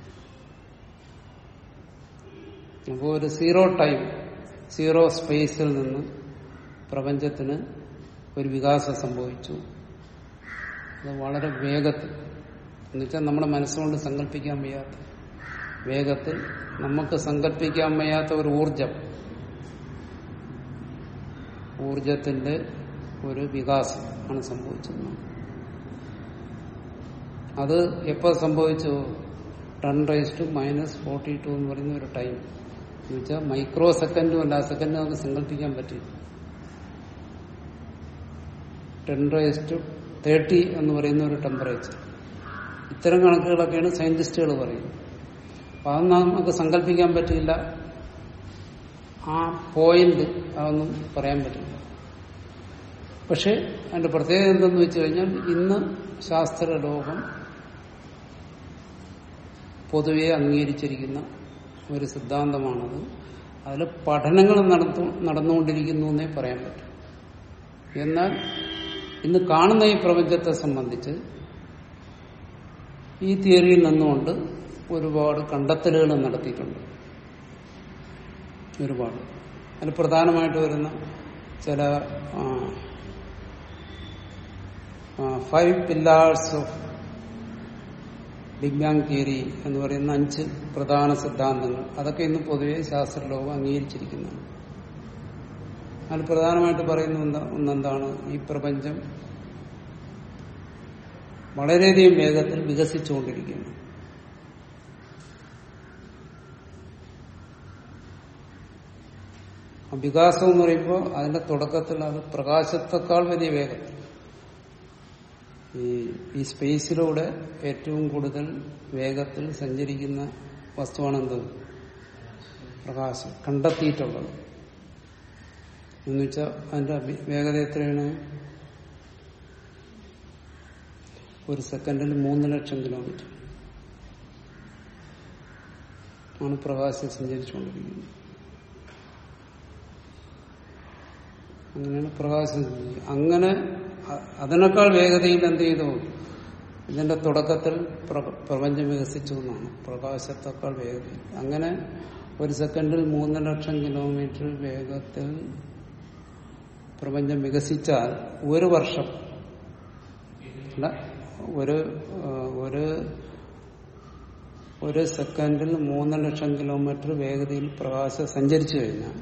അപ്പോൾ ഒരു സീറോ ടൈം സീറോ സ്പേസിൽ നിന്ന് പ്രപഞ്ചത്തിന് ഒരു വികാസം സംഭവിച്ചു അത് വളരെ വേഗത്തിൽ എന്നുവെച്ചാൽ നമ്മുടെ മനസ്സുകൊണ്ട് സങ്കല്പിക്കാൻ വയ്യാത്ത വേഗത്തിൽ നമുക്ക് സങ്കല്പിക്കാൻ വയ്യാത്ത ഒരു ഊർജം ഊർജത്തിന്റെ ഒരു വികാസം ആണ് സംഭവിച്ചത് അത് എപ്പോൾ സംഭവിച്ചു ten rise to minus forty two എന്ന് പറയുന്ന ഒരു ടൈം എന്ന് വെച്ചാൽ മൈക്രോ സെക്കൻഡും അല്ല ആ സെക്കൻഡ് നമുക്ക് സങ്കല്പിക്കാൻ പറ്റില്ല ടെൻ റൈസ് ടു തേർട്ടി എന്ന് പറയുന്ന ഒരു ടെമ്പറേച്ചർ ഇത്തരം കണക്കുകളൊക്കെയാണ് സയന്റിസ്റ്റുകൾ പറയുന്നത് അപ്പൊ അതൊന്നും നമുക്ക് സങ്കല്പിക്കാൻ പറ്റില്ല ആ പോയിന്റ് അതൊന്നും പറയാൻ പറ്റില്ല പക്ഷെ അതിന്റെ പ്രത്യേകത എന്തെന്ന് വെച്ച് കഴിഞ്ഞാൽ ഇന്ന് ശാസ്ത്ര ലോകം പൊതുവെ അംഗീകരിച്ചിരിക്കുന്ന ഒരു സിദ്ധാന്തമാണത് അതിൽ പഠനങ്ങൾ നടത്തു നടന്നുകൊണ്ടിരിക്കുന്നു എന്നേ പറയാൻ പറ്റും എന്നാൽ ഇന്ന് കാണുന്ന ഈ പ്രപഞ്ചത്തെ സംബന്ധിച്ച് ഈ തിയറിയിൽ നിന്നുകൊണ്ട് ഒരുപാട് കണ്ടെത്തലുകൾ നടത്തിയിട്ടുണ്ട് ഒരുപാട് അതിൽ പ്രധാനമായിട്ട് വരുന്ന ചില five pillars of big bang theory എന്ന് പറയുന്ന അഞ്ച് പ്രധാന സിദ്ധാന്തങ്ങൾ അതൊക്കെ ഇന്ന് പൊതുവെ ശാസ്ത്രലോകം അംഗീകരിച്ചിരിക്കുന്നതാണ് അതിൽ പ്രധാനമായിട്ട് പറയുന്ന എന്താ ഒന്നെന്താണ് ഈ പ്രപഞ്ചം വളരെയധികം വേഗത്തിൽ വികസിച്ചുകൊണ്ടിരിക്കുന്നു ആ വികാസം എന്ന് പറയുമ്പോൾ അതിന്റെ തുടക്കത്തിൽ അത് പ്രകാശത്തെക്കാൾ വലിയ വേഗത്തിൽ ഈ ഈ സ്പേസിലൂടെ ഏറ്റവും കൂടുതൽ വേഗത്തിൽ സഞ്ചരിക്കുന്ന വസ്തുവാണെന്ത് പ്രകാശം കണ്ടെത്തിയിട്ടുള്ളത് എന്നുവെച്ചാൽ അതിന്റെ വി- വേഗത എത്രയാണ് ഒരു സെക്കൻഡിൽ മൂന്ന് ലക്ഷം കിലോമീറ്റർ ആണ് പ്രകാശം സഞ്ചരിച്ചുകൊണ്ടിരിക്കുന്നത് അങ്ങനെയാണ് പ്രകാശം സഞ്ചരിക്കുന്നത്. അങ്ങനെ അ- അതിനേക്കാൾ വേഗതയിൽ എന്ത് ചെയ്തു ഇതിന്റെ തുടക്കത്തിൽ പ്ര- പ്രപഞ്ചം വികസിച്ചു എന്നാണ് പ്രകാശത്തെക്കാൾ വേഗതയിൽ അങ്ങനെ ഒരു സെക്കൻഡിൽ മൂന്ന് ലക്ഷം കിലോമീറ്റർ വേഗത്തിൽ പ്രപഞ്ചം വികസിച്ചാൽ ഒരു വർഷം അല്ല, ഒരു ആ, ഒരു ഒരു സെക്കൻഡിൽ മൂന്ന് ലക്ഷം കിലോമീറ്റർ വേഗതയിൽ പ്രകാശം സഞ്ചരിച്ചു കഴിഞ്ഞാൽ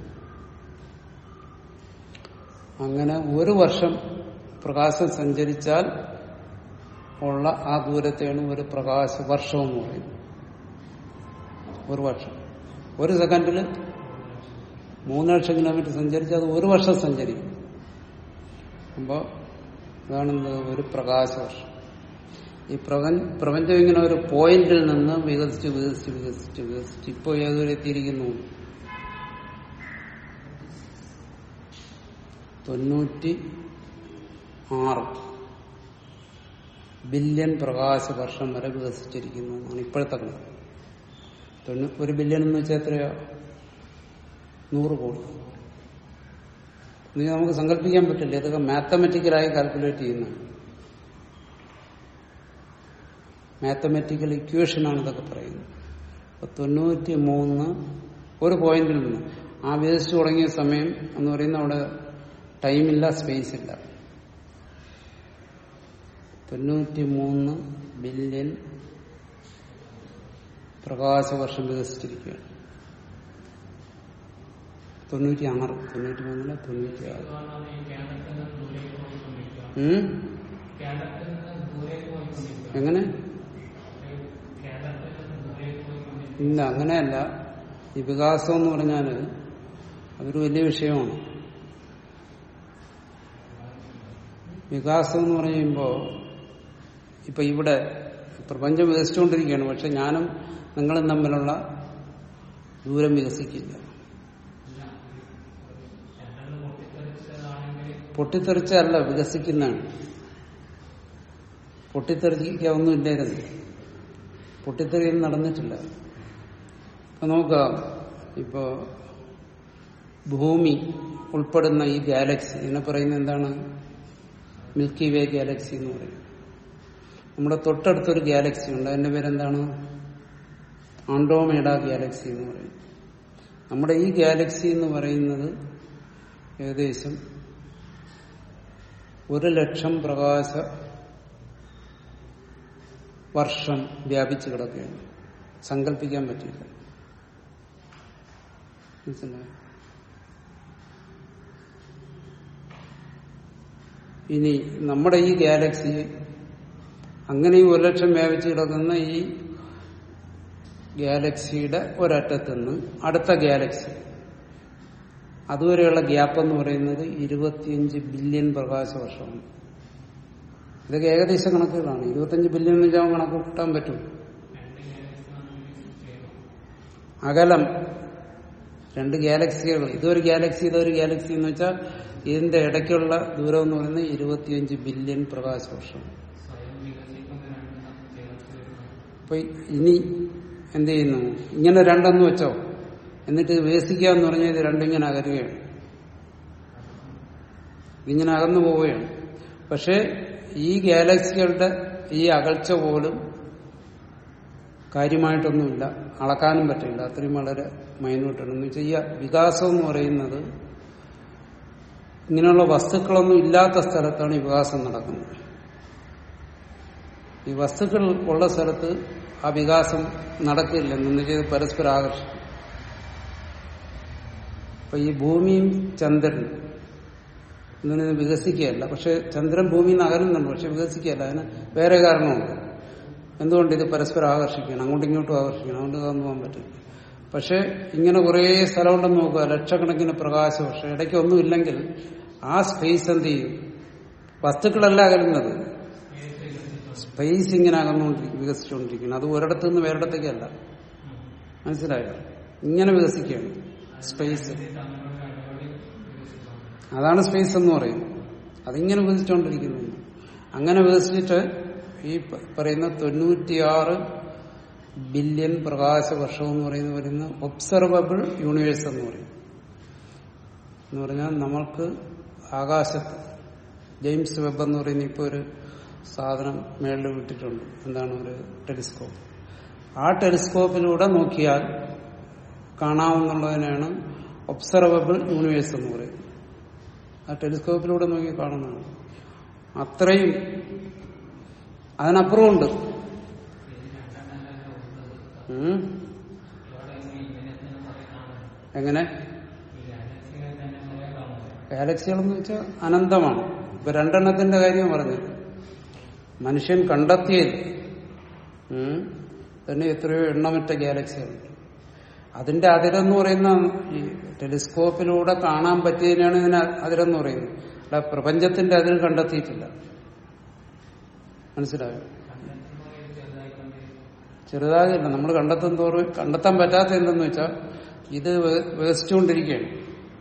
അങ്ങനെ ഒരു വർഷം പ്രകാശം സഞ്ചരിച്ചാൽ ഉള്ള ആ ദൂരത്തെയാണ് ഒരു പ്രകാശ വർഷം എന്ന് പറയുന്നത് ഒരു വർഷം ഒരു സെക്കൻഡിൽ മൂന്ന് ലക്ഷം കിലോമീറ്റർ സഞ്ചരിച്ചാൽ അത് ഒരു വർഷം സഞ്ചരിക്കും അപ്പോൾ അതാണെന്ത് ഒരു പ്രകാശവർഷം ഈ പ്രപഞ്ച പ്രപഞ്ചം ഇങ്ങനെ ഒരു പോയിന്റിൽ നിന്ന് വികസിച്ച് വികസിച്ച് വികസിച്ച് വികസിച്ച് ഇപ്പോൾ ഏതുവരെ എത്തിയിരിക്കുന്നു തൊണ്ണൂറ്റി ആറ് ബില്യൺ പ്രകാശ വർഷം വരെ വികസിച്ചിരിക്കുന്നു എന്നാണ് ഇപ്പോഴത്തെ കണക്ക് തൊണ്ണൂ- ഒരു ബില്യൺ എന്ന് വെച്ചാൽ എത്രയാ നൂറ് കോടി ഇത് നമുക്ക് സങ്കല്പിക്കാൻ പറ്റില്ല ഇതൊക്കെ മാത്തമെറ്റിക്കലായി കാൽക്കുലേറ്റ് ചെയ്യുന്ന മാത്തമെറ്റിക്കൽ ഇക്വേഷനാണ് ഇതൊക്കെ പറയുന്നത് അപ്പൊ തൊണ്ണൂറ്റി മൂന്ന് ഒരു പോയിന്റിൽ നിന്ന് ആ വികസിച്ചു തുടങ്ങിയ സമയം എന്ന് പറയുന്ന അവിടെ ടൈമില്ല സ്പേസ് ഇല്ല തൊണ്ണൂറ്റി മൂന്ന് ബില്യൺ പ്രകാശവർഷം വികസിച്ചിരിക്കുകയാണ് തൊണ്ണൂറ്റി ആറ് തൊണ്ണൂറ്റി മൂന്നില തൊണ്ണൂറ്റി ആറ് ഈ കേന്ദ്രത്തിൽ നിന്ന് ദൂരേക്ക് പോയിക്കൊണ്ടിരിക്കുക ഉം? കേന്ദ്രത്തിൽ നിന്ന് ദൂരേക്ക് പോയി എങ്ങനെ കേരളത്തിൽ നിന്ന് ദൂരേക്ക് പോയിക്കൊണ്ടിരിക്കും ഇല്ല അങ്ങനെയല്ല ഈ വികാസം എന്ന് പറഞ്ഞാൽ അതൊരു വലിയ വിഷയമാണ് വികാസം എന്ന് പറയുമ്പോൾ ഇപ്പൊ ഇവിടെ പ്രപഞ്ചം വികസിച്ചുകൊണ്ടിരിക്കുകയാണ് പക്ഷെ ഞാനും നിങ്ങളും തമ്മിലുള്ള ദൂരം വികസിക്കില്ല ചന്ദ്രന് പൊട്ടിത്തെറിച്ചതാണെങ്കിൽ പൊട്ടിത്തെറിച്ചല്ല വികസിക്കുന്നതാണ് പൊട്ടിത്തെറിക്കാവൊന്നും ഇല്ലായിരുന്നു പൊട്ടിത്തെറിയൊന്നും നടന്നിട്ടില്ല ഇപ്പൊ നോക്കുക ഇപ്പോ ഭൂമി ഉൾപ്പെടുന്ന ഈ ഗാലക്സി ഇതിനെ പറയുന്നത് എന്താണ് മിൽക്കി വേ ഗാലക്സി എന്ന് പറയും നമ്മുടെ തൊട്ടടുത്തൊരു ഗാലക്സി ഉണ്ട് അതിന്റെ പേരെന്താണ് ആൻഡ്രോമേഡ ഗാലക്സി എന്ന് പറയും നമ്മുടെ ഈ ഗാലക്സി എന്ന് പറയുന്നത് ഏകദേശം ഒരു ലക്ഷം പ്രകാശ വർഷം വ്യാപിച്ചു കിടക്കുകയാണ് സങ്കല്പിക്കാൻ പറ്റില്ല മനസ്സിലായോ ഇനി നമ്മുടെ ഈ ഗാലക്സി അങ്ങനെ ഈ ഒരു ലക്ഷം വ്യാപിച്ചു കിടക്കുന്ന ഈ ഗാലക്സിയുടെ ഒരറ്റത്തുനിന്ന് അടുത്ത ഗാലക്സി അതുവരെയുള്ള ഗ്യാപ്പ് എന്ന് പറയുന്നത് ഇരുപത്തിയഞ്ച് ബില്യൺ പ്രകാശ വർഷമാണ് ഇതൊക്കെ ഏകദേശ കണക്കുകളാണ് ഇരുപത്തിയഞ്ച് ബില്യൺ എന്ന് വെച്ചാൽ കണക്ക് കൂട്ടാൻ പറ്റും അകലം രണ്ട് ഗാലക്സികൾ ഇതൊരു ഗാലക്സി ഇതൊരു ഗാലക്സി എന്ന് വെച്ചാൽ ഇതിന്റെ ഇടയ്ക്കുള്ള ദൂരം എന്ന് പറയുന്നത് ഇരുപത്തിയഞ്ച് ബില്യൺ പ്രകാശ വർഷം സ്വയം വികസിക്കുന്ന രണ്ടെണ്ണം ചേർത്ത് വരുന്നു അപ്പൊ ഇനി എന്ത് ചെയ്യുന്നു ഇങ്ങനെ രണ്ടെന്ന് വെച്ചോ എന്നിട്ട് ഇത് വികസിക്കുക എന്ന് പറഞ്ഞാൽ ഇത് രണ്ടിങ്ങനെ അകരുകയാണ് ഇതിങ്ങനെ അകന്നു പോവുകയാണ് പക്ഷെ ഈ ഗാലക്സികളുടെ ഈ അകൽച്ച പോലും കാര്യമായിട്ടൊന്നുമില്ല അളക്കാനും പറ്റില്ല അത്രയും വളരെ മൈന്യൂട്ടാണ് എന്ന് വെച്ചാൽ ഈ വികാസം എന്ന് പറയുന്നത് ഇങ്ങനെയുള്ള വസ്തുക്കളൊന്നും ഇല്ലാത്ത സ്ഥലത്താണ് ഈ വികാസം നടക്കുന്നത് ഈ വസ്തുക്കൾ ഉള്ള സ്ഥലത്ത് ആ വികാസം നടക്കില്ല എന്ന് ചെയ്ത് പരസ്പരം ആകർഷിക്കും അപ്പൊ ഈ ഭൂമിയും ചന്ദ്രനും ഇങ്ങനെ വികസിക്കുകയല്ല പക്ഷെ ചന്ദ്രൻ ഭൂമിയിൽ നിന്ന് അകലുന്നുണ്ട് പക്ഷെ വികസിക്കുകയല്ല അതിന് വേറെ കാരണമുണ്ട് എന്തുകൊണ്ട് ഇത് പരസ്പരം ആകർഷിക്കണം അങ്ങോട്ടും ഇങ്ങോട്ടും ആകർഷിക്കണം അതുകൊണ്ട് ഇതൊന്നും പോകാൻ പറ്റില്ല പക്ഷെ ഇങ്ങനെ കുറേ സ്ഥലമുണ്ടെന്ന് നോക്കുക ലക്ഷക്കണക്കിന് പ്രകാശം പക്ഷെ ഇടയ്ക്കൊന്നും ഇല്ലെങ്കിൽ ആ സ്പേസ് എന്ത് ചെയ്യും വസ്തുക്കളല്ല അകലുന്നത് സ്പേസ് ഇങ്ങനെ അകന്നുകൊണ്ടിരിക്കും വികസിച്ചുകൊണ്ടിരിക്കുന്നു അത് ഒരിടത്തു നിന്ന് വേറിടത്തേക്കല്ല മനസ്സിലായോ ഇങ്ങനെ വികസിക്കുകയാണ് സ്പേസ് അതാണ് സ്പേസ് എന്ന് പറയുന്നത് അതിങ്ങനെ വികസിച്ചുകൊണ്ടിരിക്കുന്നു അങ്ങനെ വികസിച്ചിട്ട് ഈ പ- പറയുന്ന തൊണ്ണൂറ്റിയാറ് ബില്യൺ പ്രകാശ വർഷം എന്ന് പറയുന്ന വരുന്ന ഒബ്സർവബിൾ യൂണിവേഴ്സ് എന്ന് പറയും എന്ന് പറഞ്ഞാൽ നമ്മൾക്ക് ആകാശത്ത് ജെയിംസ് വെബ് എന്ന് പറയുന്ന ഇപ്പോൾ ഒരു സാധനം മേളിൽ വിട്ടിട്ടുണ്ട് എന്താണ് ഒരു ടെലിസ്കോപ്പ് ആ ടെലിസ്കോപ്പിലൂടെ നോക്കിയാൽ കാണാവുന്നുള്ളതിനാണ് ഒബ്സർവബിൾ യൂണിവേഴ്സ് എന്ന് പറയുന്നത് ആ ടെലിസ്കോപ്പിലൂടെ നോക്കി കാണുന്നതാണ് അത്രയും അതിനപ്പുറമുണ്ട് ഉം. എങ്ങനെ ഗാലക്സികളെന്ന് വെച്ചാൽ അനന്തമാണ് ഇപ്പൊ രണ്ടെണ്ണത്തിന്റെ കാര്യം പറഞ്ഞത് മനുഷ്യൻ കണ്ടെത്തിയത് ഉം, തന്നെ എത്രയോ എണ്ണമറ്റ ഗാലക്സികളുണ്ട് അതിന്റെ അതിരെന്ന് പറയുന്ന ഈ ടെലിസ്കോപ്പിലൂടെ കാണാൻ പറ്റിയതിനാണ് ഇതിന് അതിരെന്ന് പറയുന്നത് അല്ല പ്രപഞ്ചത്തിന്റെ അതിൽ കണ്ടെത്തിയിട്ടില്ല മനസ്സിലായോ ചെറുതാകില്ല നമ്മൾ കണ്ടെത്തും തോറും കണ്ടെത്താൻ പറ്റാത്ത എന്തെന്ന് വെച്ചാൽ ഇത് വി- വികസിച്ചുകൊണ്ടിരിക്കുകയാണ്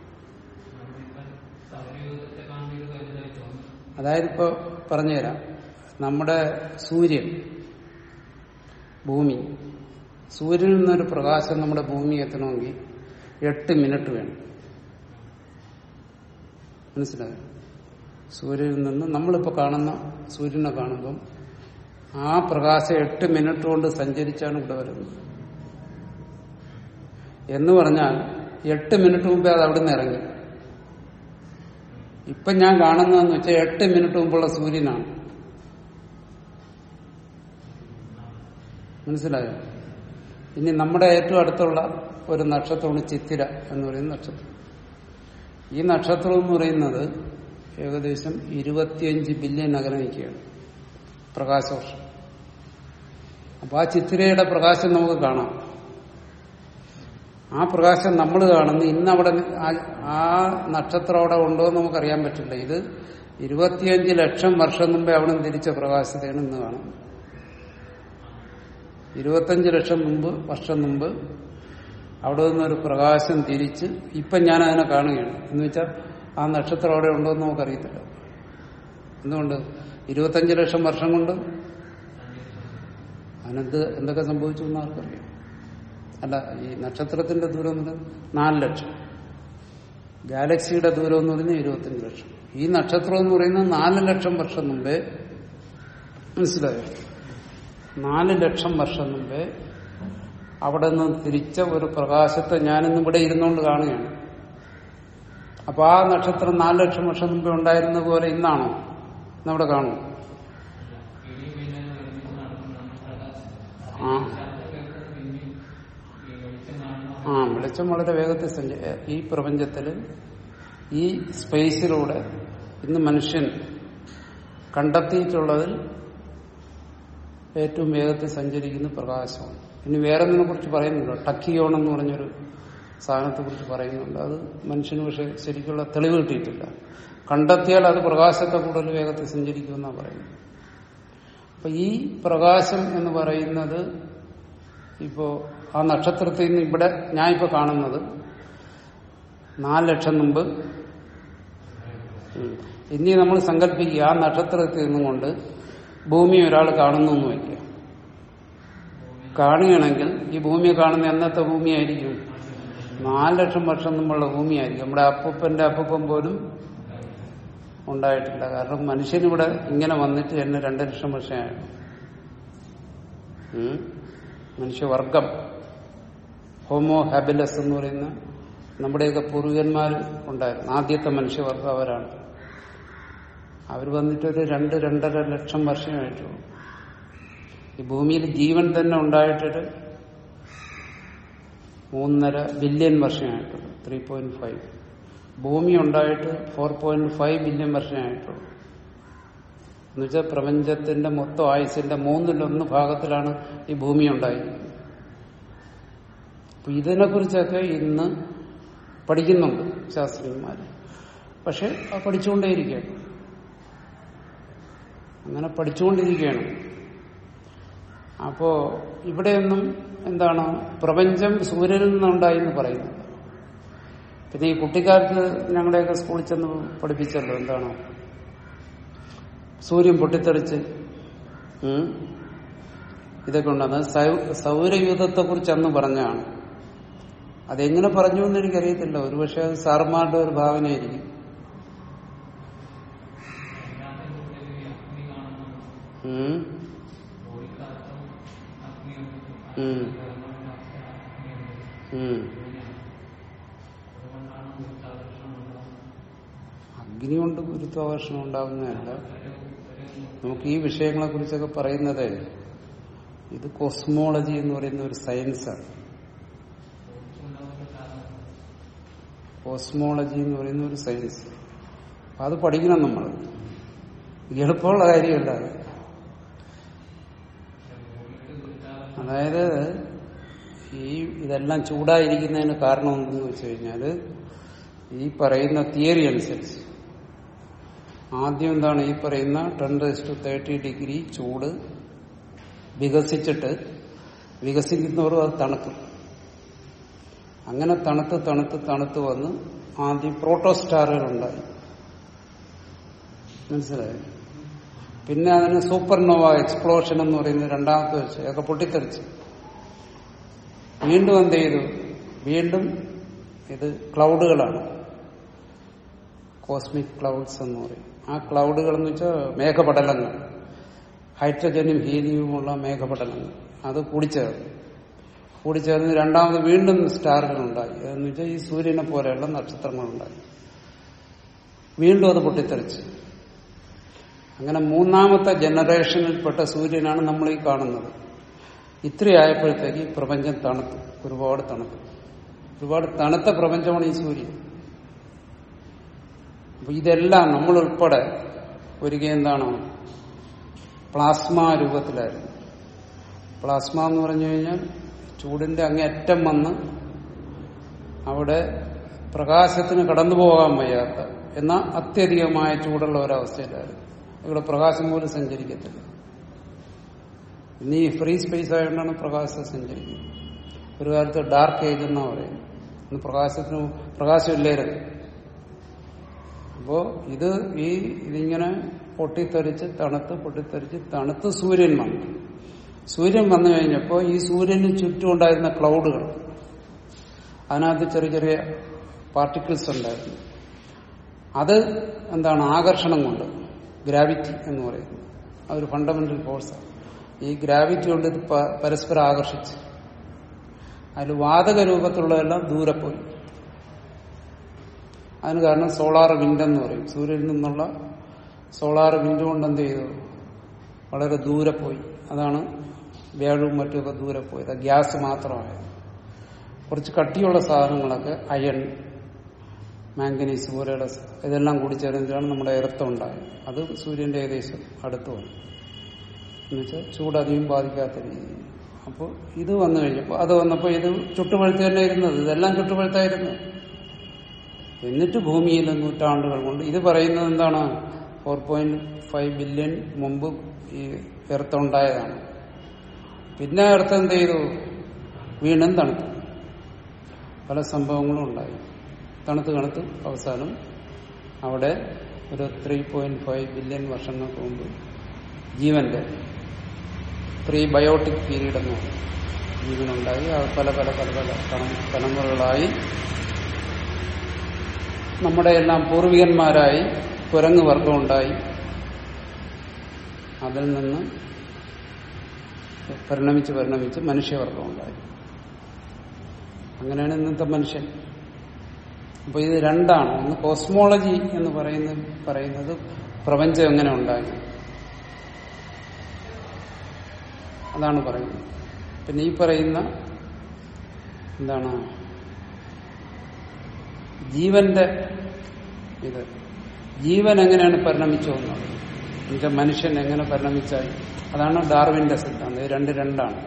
അതായത് ഇപ്പോ പറഞ്ഞുതരാം നമ്മുടെ സൂര്യൻ ഭൂമി സൂര്യനിൽ നിന്നൊരു പ്രകാശം നമ്മുടെ ഭൂമി എത്തണമെങ്കിൽ എട്ട് മിനിറ്റ് വേണം മനസ്സിലായോ സൂര്യനിൽ നിന്ന് നമ്മളിപ്പോ കാണുന്ന സൂര്യനെ കാണുമ്പം ആ പ്രകാശം എട്ട് മിനിറ്റ് കൊണ്ട് സഞ്ചരിച്ചാണ് ഇവിടെ വരുന്നത് എന്ന് പറഞ്ഞാൽ എട്ട് മിനിറ്റ് മുമ്പേ അത് അവിടെ നിന്ന് ഇറങ്ങി ഇപ്പൊ ഞാൻ കാണുന്നതെന്ന് വെച്ചാൽ എട്ട് മിനിറ്റ് മുമ്പുള്ള സൂര്യനാണ് മനസ്സിലായോ ഇനി നമ്മുടെ ഏറ്റവും അടുത്തുള്ള ഒരു നക്ഷത്രമാണ് ചിത്തിര എന്ന് പറയുന്ന നക്ഷത്രം ഈ നക്ഷത്രം എന്ന് പറയുന്നത് ഏകദേശം ഇരുപത്തിയഞ്ച് ബില്യൺ അകലെ നിൽക്കുകയാണ് പ്രകാശവർഷം അപ്പൊ ആ ചിത്തിരയുടെ പ്രകാശം നമുക്ക് കാണാം ആ പ്രകാശം നമ്മൾ കാണുന്നു ഇന്ന് അവിടെ ആ- ആ നക്ഷത്രം അവിടെ ഉണ്ടോ എന്ന് നമുക്കറിയാൻ പറ്റില്ല ഇത് ഇരുപത്തിയഞ്ച് ലക്ഷം വർഷം മുമ്പേ അവിടെ നിന്ന് തിരിച്ച പ്രകാശത്തെയാണ് ഇന്ന് കാണുന്നത് ഇരുപത്തഞ്ച് ലക്ഷം മുമ്പ് വർഷം മുമ്പ് അവിടെ നിന്നൊരു പ്രകാശം തിരിച്ച് ഇപ്പം ഞാൻ അതിനെ കാണുകയാണ് എന്ന് വെച്ചാൽ ആ നക്ഷത്രം അവിടെ ഉണ്ടോ എന്ന് നമുക്കറിയത്തില്ല എന്തുകൊണ്ട് ഇരുപത്തഞ്ച് ലക്ഷം വർഷം കൊണ്ട് അതിനകത്ത് എന്തൊക്കെ സംഭവിച്ചു എന്ന് ആർക്കറിയാം അല്ല ഈ നക്ഷത്രത്തിന്റെ ദൂരം എന്ന് പറയുന്നത് നാല് ലക്ഷം ഗാലക്സിയുടെ ദൂരം എന്ന് പറയുന്നത് ഇരുപത്തഞ്ച് ലക്ഷം ഈ നക്ഷത്രം എന്ന് പറയുന്നത് നാല് ലക്ഷം വർഷം മുമ്പേ മനസ്സിലായോ നാല് ലക്ഷം വർഷം മുമ്പേ അവിടെ നിന്ന് തിരിച്ച ഒരു പ്രകാശത്തെ ഞാനിന്ന് ഇവിടെ ഇരുന്നുകൊണ്ട് കാണുകയാണ് അപ്പൊ ആ നക്ഷത്രം നാല് ലക്ഷം വർഷം മുമ്പേ ഉണ്ടായിരുന്ന പോലെ ഇന്നാണോ ഇന്നവിടെ കാണും ഇടി പിന്നെ ഒരുമിച്ച് നടക്കുന്ന പ്രകാശം ആ പിന്നെയും ഈ വെളിച്ചം കാണുന്ന ആ വെളിച്ചം വളരെ വേഗത്തിൽ സഞ്ച ഈ പ്രപഞ്ചത്തില് ഈ സ്പേസിലൂടെ ഇന്ന് മനുഷ്യൻ കണ്ടെത്തിയിട്ടുള്ളതിൽ ഏറ്റവും വേഗത്തിൽ സഞ്ചരിക്കുന്ന പ്രകാശമാണ് ഇനി വേറെ ഒന്നിനെ കുറിച്ച് പറയുന്നുണ്ടോ ടക്കിയോൺ എന്ന് പറഞ്ഞൊരു സാധനത്തെ കുറിച്ച് പറയുന്നുണ്ട് അത് മനുഷ്യന് പക്ഷെ ശരിക്കുള്ള തെളിവ് കിട്ടിയിട്ടില്ല കണ്ടെത്തിയാൽ അത് പ്രകാശത്തെ കൂടുതൽ വേഗത്തിൽ സഞ്ചരിക്കുമെന്നാണ് പറയുന്നത് അപ്പൊ ഈ പ്രകാശം എന്ന് പറയുന്നത് ഇപ്പോ ആ നക്ഷത്രത്തിൽ നിന്ന് ഇവിടെ ഞാൻ ഇപ്പൊ കാണുന്നത് നാല് ലക്ഷം മുമ്പ് ഉം. ഇനി നമ്മൾ സങ്കല്പിക്കുക ആ നക്ഷത്രത്തിൽ നിന്നും കൊണ്ട് ഭൂമി ഒരാൾ കാണുന്നു എന്ന് വയ്ക്കുക കാണുകയാണെങ്കിൽ ഈ ഭൂമിയെ കാണുന്ന എന്നത്തെ ഭൂമിയായിരിക്കും നാല് ലക്ഷം വർഷം മുമ്പുള്ള ഭൂമിയായിരിക്കും നമ്മുടെ അപ്പൂപ്പന്റെ അപ്പൂപ്പൻ പോലും ഉണ്ടായിട്ടില്ല കാരണം മനുഷ്യനിവിടെ ഇങ്ങനെ വന്നിട്ട് എന്നെ രണ്ട് ലക്ഷം വർഷമായിരുന്നു ഉം. മനുഷ്യവർഗം ഹോമോ ഹാബിലസ് എന്ന് പറയുന്ന നമ്മുടെയൊക്കെ പൂർവികന്മാർ ഉണ്ടായിരുന്നു ആദ്യത്തെ മനുഷ്യവർഗം അവരാണ് അവർ വന്നിട്ടൊരു രണ്ട് രണ്ടര ലക്ഷം വർഷമായിട്ടുള്ളൂ ഈ ഭൂമിയിൽ ജീവൻ തന്നെ ഉണ്ടായിട്ടൊരു മൂന്നര ബില്യൺ വർഷമായിട്ടുള്ളൂ ത്രീ പോയിന്റ് ഫൈവ് ഭൂമി ഉണ്ടായിട്ട് ഫോർ പോയിന്റ് ഫൈവ് ബില്യൺ വർഷമായിട്ടുള്ളൂ എന്നുവെച്ചാൽ പ്രപഞ്ചത്തിന്റെ മൊത്തം ആയുസിന്റെ മൂന്നിലൊന്ന് ഭാഗത്തിലാണ് ഈ ഭൂമി ഉണ്ടായിരിക്കുന്നത് അപ്പൊ ഇതിനെക്കുറിച്ചൊക്കെ ഇന്ന് പഠിക്കുന്നുണ്ട് ശാസ്ത്രജ്ഞന്മാർ പക്ഷെ അത് പഠിച്ചുകൊണ്ടേയിരിക്കുകയാണ് അങ്ങനെ പഠിച്ചുകൊണ്ടിരിക്കുകയാണ് അപ്പോ ഇവിടെയൊന്നും എന്താണ് പ്രപഞ്ചം സൂര്യനിൽ നിന്നുണ്ടായി എന്ന് പറയുന്നത് പിന്നെ ഈ കുട്ടിക്കാലത്ത് ഞങ്ങളുടെയൊക്കെ സ്കൂളിൽ ചെന്ന് പഠിപ്പിച്ചല്ലോ എന്താണ് സൂര്യൻ പൊട്ടിത്തെറിച്ച് ഉം, ഇതൊക്കെ ഉണ്ടെന്ന് സൗരയൂഥത്തെ കുറിച്ച് അന്ന് പറഞ്ഞാണ് അതെങ്ങനെ പറഞ്ഞു എന്ന് എനിക്കറിയത്തില്ല ഒരുപക്ഷെ അത് സാർമാരുടെ ഒരു ഭാവനയായിരിക്കും എല്ലാത്തിനും ഉള്ളിൽ ഈ അഗ്നി കാണുന്നു ഉം, ഓടിക്കാലത്തും അഗ്നിയുണ്ട് ഉം, അഗ്നിയുണ്ട് ഉം. അതുകൊണ്ടാണ് ഗുരുത്വാകർഷണം ഉണ്ടാകുന്നത് അഗ്നി കൊണ്ട് ഗുരുത്വാകർഷണം ഉണ്ടാകുന്നതല്ല നമുക്ക് ഈ വിഷയങ്ങളെ കുറിച്ചൊക്കെ പറയുന്നത് ഇത് കോസ്മോളജി എന്ന് പറയുന്ന ഒരു സയൻസാണ് കോസ്മോളജി എന്ന് പറയുന്ന ഒരു സയൻസ് അപ്പൊ അത് പഠിക്കണം നമ്മൾ എളുപ്പമുള്ള കാര്യമല്ല അത് അതായത് ഈ ഇതെല്ലാം ചൂടായിരിക്കുന്നതിന് കാരണം എന്തെന്ന് വെച്ച് കഴിഞ്ഞാല് ഈ പറയുന്ന തിയറി അനുസരിച്ച് ആദ്യം എന്താണ് ഈ പറയുന്ന ടെൻ ടു തേർട്ടി ഡിഗ്രി ചൂട് വികസിച്ചിട്ട് വികസിക്കുന്നവരും അത് തണുക്കും അങ്ങനെ തണുത്ത് തണുത്ത് തണുത്ത് വന്ന് ആദ്യം പ്രോട്ടോസ്റ്റാറുകൾ ഉണ്ടായി മനസ്സിലായോ പിന്നെ അതിന് സൂപ്പർനോവ എക്സ്പ്ലോഷൻ എന്ന് പറയുന്ന രണ്ടാമത്തെ വെച്ച് ഒക്കെ പൊട്ടിത്തെറിച്ച് വീണ്ടും എന്ത് ചെയ്തു വീണ്ടും ഇത് ക്ലൗഡുകളാണ് കോസ്മിക് ക്ലൗഡ്സ് എന്ന് പറയും ആ ക്ലൗഡുകൾ എന്ന് വെച്ചാൽ മേഘപടലങ്ങൾ ഹൈഡ്രജനും ഹീലിയവുമുള്ള മേഘപടലങ്ങൾ അത് കൂടിച്ചേർന്നു കൂടിച്ചേർന്ന് രണ്ടാമത് വീണ്ടും സ്റ്റാറുകൾ ഉണ്ടായി എന്ന് വെച്ചാൽ ഈ സൂര്യനെ പോലെയുള്ള നക്ഷത്രങ്ങളുണ്ടായി വീണ്ടും അത് പൊട്ടിത്തെറിച്ച് അങ്ങനെ മൂന്നാമത്തെ ജനറേഷനിൽപ്പെട്ട സൂര്യനാണ് നമ്മൾ ഈ കാണുന്നത് ഇത്രയായപ്പോഴത്തേക്ക് ഈ പ്രപഞ്ചം തണുത്തു ഒരുപാട് തണുത്തു ഒരുപാട് തണുത്ത പ്രപഞ്ചമാണ് ഈ സൂര്യൻ അപ്പൊ ഇതെല്ലാം നമ്മൾ ഉൾപ്പെടെ ഒരിക്കൽ എന്താണ് പ്ലാസ്മ രൂപത്തിലായിരുന്നു പ്ലാസ്മ എന്ന് പറഞ്ഞു കഴിഞ്ഞാൽ ചൂടിന്റെ അങ്ങേയറ്റം വന്ന് അവിടെ പ്രകാശത്തിന് കടന്നു പോകാൻ വയ്യാത്ത എന്നാൽ അത്യധികമായ ചൂടുള്ള ഒരവസ്ഥയിലായിരുന്നു ഇവിടെ പ്രകാശം പോലും സഞ്ചരിക്കത്തില്ല ഇന്ന് ഈ ഫ്രീ സ്പേസ് ആയതുകൊണ്ടാണ് പ്രകാശം സഞ്ചരിക്കുന്നത് ഒരു കാലത്ത് ഡാർക്ക് ഏജ് എന്നാ പറയുന്നത് ഇന്ന് പ്രകാശത്തിന് പ്രകാശമില്ലായിരുന്നു അപ്പോ ഇത് ഈ ഇതിങ്ങനെ പൊട്ടിത്തെറിച്ച് തണുത്ത് പൊട്ടിത്തെറിച്ച് തണുത്ത് സൂര്യൻ വന്നു സൂര്യൻ വന്നു കഴിഞ്ഞപ്പോൾ ഈ സൂര്യന് ചുറ്റും ഉണ്ടായിരുന്ന ക്ലൗഡുകൾ അതിനകത്ത് ചെറിയ ചെറിയ പാർട്ടിക്കിൾസ് ഉണ്ടായിരുന്നു അത് എന്താണ് ആകർഷണം കൊണ്ട് ഗ്രാവിറ്റി എന്ന് പറയുന്നത് അതൊരു ഫണ്ടമെന്റൽ ഫോഴ്സാണ് ഈ ഗ്രാവിറ്റി കൊണ്ട് ഇത് പ- പരസ്പരം ആകർഷിച്ച് അതിൽ വാതക രൂപത്തിലുള്ളതെല്ലാം ദൂരെ പോയി അതിന് കാരണം സോളാർ വിൻഡ് എന്ന് പറയും സൂര്യനിൽ നിന്നുള്ള സോളാർ വിൻഡ് കൊണ്ട് എന്ത് ചെയ്തു വളരെ ദൂരെ പോയി അതാണ് വ്യാഴവും മറ്റുമൊക്കെ ദൂരെ പോയത് ഗ്യാസ് മാത്രമായത് കുറച്ച് കട്ടിയുള്ള സാധനങ്ങളൊക്കെ അയൺ മാംഗനീസ് പോലെയുള്ള സ- ഇതെല്ലാം കൂടി ചേർന്നിട്ടാണ് നമ്മുടെ ഇറത്തം ഉണ്ടായത് അത് സൂര്യന്റെ ഏകദേശം അടുത്ത് വന്നു എന്നുവെച്ചാൽ ചൂട് അധികം ബാധിക്കാത്ത രീതിയിൽ അപ്പോൾ ഇത് വന്നു കഴിഞ്ഞപ്പോൾ അത് വന്നപ്പോൾ ഇത് ചുട്ടുപഴുത്ത് തന്നെ ഇരുന്നത് ഇതെല്ലാം ചുട്ടുപഴുത്തായിരുന്നു എന്നിട്ട് ഭൂമിയിൽ നൂറ്റാണ്ടുകൾ കൊണ്ട് ഇത് പറയുന്നത് എന്താണ് ഫോർ പോയിന്റ് ഫൈവ് ബില്യൺ മുമ്പ് ഈ എർത്ത് ഉണ്ടായതാണ് പിന്നെ എർത്ത് എന്ത് ചെയ്തു വീണ്ടും തണുത്തു പല സംഭവങ്ങളും ഉണ്ടായി തണുത്ത് തണുത്ത് അവസാനം അവിടെ ഒരു ത്രീ പോയിന്റ് ഫൈവ് ബില്യൺ വർഷങ്ങൾക്ക് മുമ്പ് ജീവന്റെ പ്രീ ബയോട്ടിക് പീരീഡ് എന്ന് പറയും ജീവനുണ്ടായി അത് പല പല പല പല തലം- തലമുറകളായി നമ്മുടെ എല്ലാം പൂർവികന്മാരായി കുരങ്ങ് വർഗമുണ്ടായി അതിൽ നിന്ന് പരിണമിച്ച് പരിണമിച്ച് മനുഷ്യവർഗം ഉണ്ടായി അങ്ങനെയാണ് ഇന്നത്തെ മനുഷ്യൻ അപ്പൊ ഇത് രണ്ടാണ് ഒന്ന് കോസ്മോളജി എന്ന് പറയുന്നത് പറയുന്നത് പ്രപഞ്ചം എങ്ങനെ ഉണ്ടായി അതാണ് പറയുന്നത് പിന്നെ ഈ പറയുന്ന എന്താണ് ജീവന്റെ ഇത് ജീവൻ എങ്ങനെയാണ് പരിണമിച്ചു എന്നുള്ളത് എന്നുവെച്ചാൽ മനുഷ്യൻ എങ്ങനെ പരിണമിച്ചായി അതാണ് ഡാർവിന്റെ സിദ്ധാന്തം ഇത് രണ്ട് രണ്ടാണ്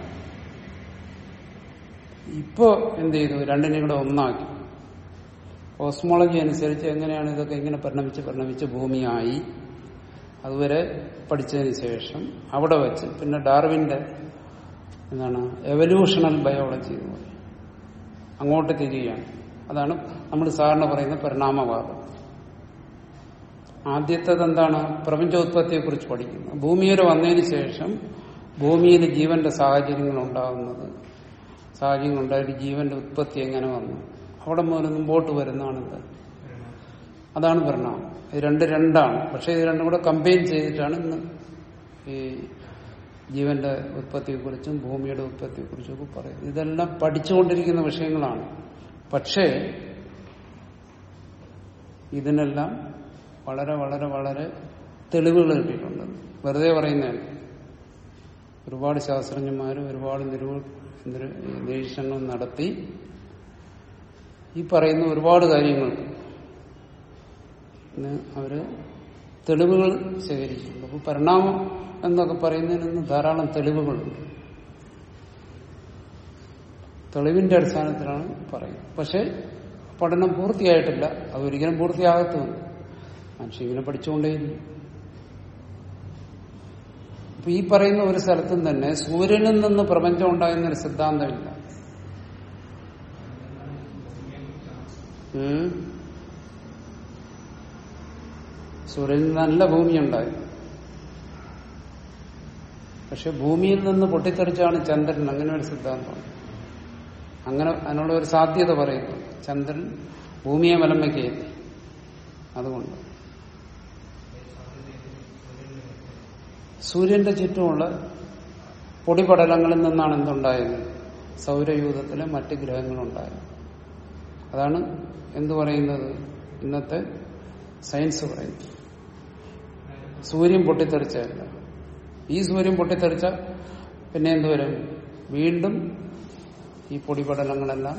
ഇപ്പോ എന്ത് ചെയ്തു രണ്ടിനെയും കൂടെ ഒന്നാക്കി കോസ്മോളജി അനുസരിച്ച് എങ്ങനെയാണ് ഇതൊക്കെ ഇങ്ങനെ പരിണമിച്ച് പരിണമിച്ച് ഭൂമിയായി അതുവരെ പഠിച്ചതിന് ശേഷം അവിടെ വെച്ച് പിന്നെ ഡാർവിന്റെ എന്താണ് എവല്യൂഷണൽ ബയോളജി എന്ന് പറയും അങ്ങോട്ട് തിരിയുകയാണ് അതാണ് നമ്മൾ സാധാരണ പറയുന്ന പരിണാമവാദം ആദ്യത്തേത് എന്താണ് പ്രപഞ്ചോത്പത്തിയെക്കുറിച്ച് പഠിക്കുന്നത് ഭൂമിയിൽ വന്നതിന് ശേഷം ഭൂമിയിൽ ജീവന്റെ സാഹചര്യങ്ങൾ ഉണ്ടാകുന്നത് സാഹചര്യങ്ങൾ ഉണ്ടായിട്ട് ജീവന്റെ ഉത്പത്തി എങ്ങനെ വന്നു അവിടെ മുതൽ മുമ്പോട്ട് വരുന്നതാണിത് അതാണ് പരിണാമം ഇത് രണ്ട് രണ്ടാണ് പക്ഷെ ഇത് രണ്ടും കൂടെ കമ്പൈൻ ചെയ്തിട്ടാണ് ഇന്ന് ഈ ജീവന്റെ ഉത്പത്തിയെക്കുറിച്ചും ഭൂമിയുടെ ഉത്പത്തിയെക്കുറിച്ചും ഒക്കെ പറയുന്നത് ഇതെല്ലാം പഠിച്ചുകൊണ്ടിരിക്കുന്ന വിഷയങ്ങളാണ് പക്ഷേ ഇതിനെല്ലാം വളരെ വളരെ വളരെ തെളിവുകൾ കിട്ടിയിട്ടുണ്ട് വെറുതെ പറയുന്നതല്ല ഒരുപാട് ശാസ്ത്രജ്ഞന്മാർ ഒരുപാട് നിരൂ നിര- നിരീക്ഷണങ്ങൾ നടത്തി ഈ പറയുന്ന ഒരുപാട് കാര്യങ്ങൾക്ക് ഇന്ന് അവര് തെളിവുകൾ ശേഖരിച്ചിട്ടുണ്ട് അപ്പൊ പരിണാമം എന്നൊക്കെ പറയുന്നതിന് ഇന്ന് ധാരാളം തെളിവുകളുണ്ട് തെളിവിന്റെ അടിസ്ഥാനത്തിലാണ് പറയുന്നത് പക്ഷെ പഠനം പൂർത്തിയായിട്ടില്ല അത് ഒരിക്കലും പൂർത്തിയാകത്തുമില്ല മനുഷ്യൻ ഇങ്ങനെ പഠിച്ചുകൊണ്ടേയിരിക്കും അപ്പൊ ഈ പറയുന്ന ഒരു സ്ഥലത്തും തന്നെ സൂര്യനിൽ നിന്ന് പ്രപഞ്ചം ഉണ്ടാകുന്നൊരു സിദ്ധാന്തമില്ല ഉം. സൂര്യനിൽ നല്ല ഭൂമി ഉണ്ടായി പക്ഷെ ഭൂമിയിൽ നിന്ന് പൊട്ടിത്തെറിച്ചാണ് ചന്ദ്രൻ അങ്ങനെ ഒരു സിദ്ധാന്തമാണ് അങ്ങനെ അതിനുള്ള ഒരു സാധ്യത പറയുന്നു ചന്ദ്രൻ ഭൂമിയെ വലം വയ്ക്കുകയില്ല അതുകൊണ്ട് സൂര്യന്റെ ചുറ്റുമുള്ള പൊടിപടലങ്ങളിൽ നിന്നാണ് എന്തുണ്ടായത് സൗരയൂഥത്തിലെ മറ്റ് ഗ്രഹങ്ങളുണ്ടായത് അതാണ് എന്തു പറയുന്നത് ഇന്നത്തെ സയൻസ് പറയുന്നത് സൂര്യൻ പൊട്ടിത്തെറിച്ചല്ല ഈ സൂര്യൻ പൊട്ടിത്തെറിച്ച പിന്നെ എന്തുവരും വീണ്ടും ഈ പൊടിപടലങ്ങളെല്ലാം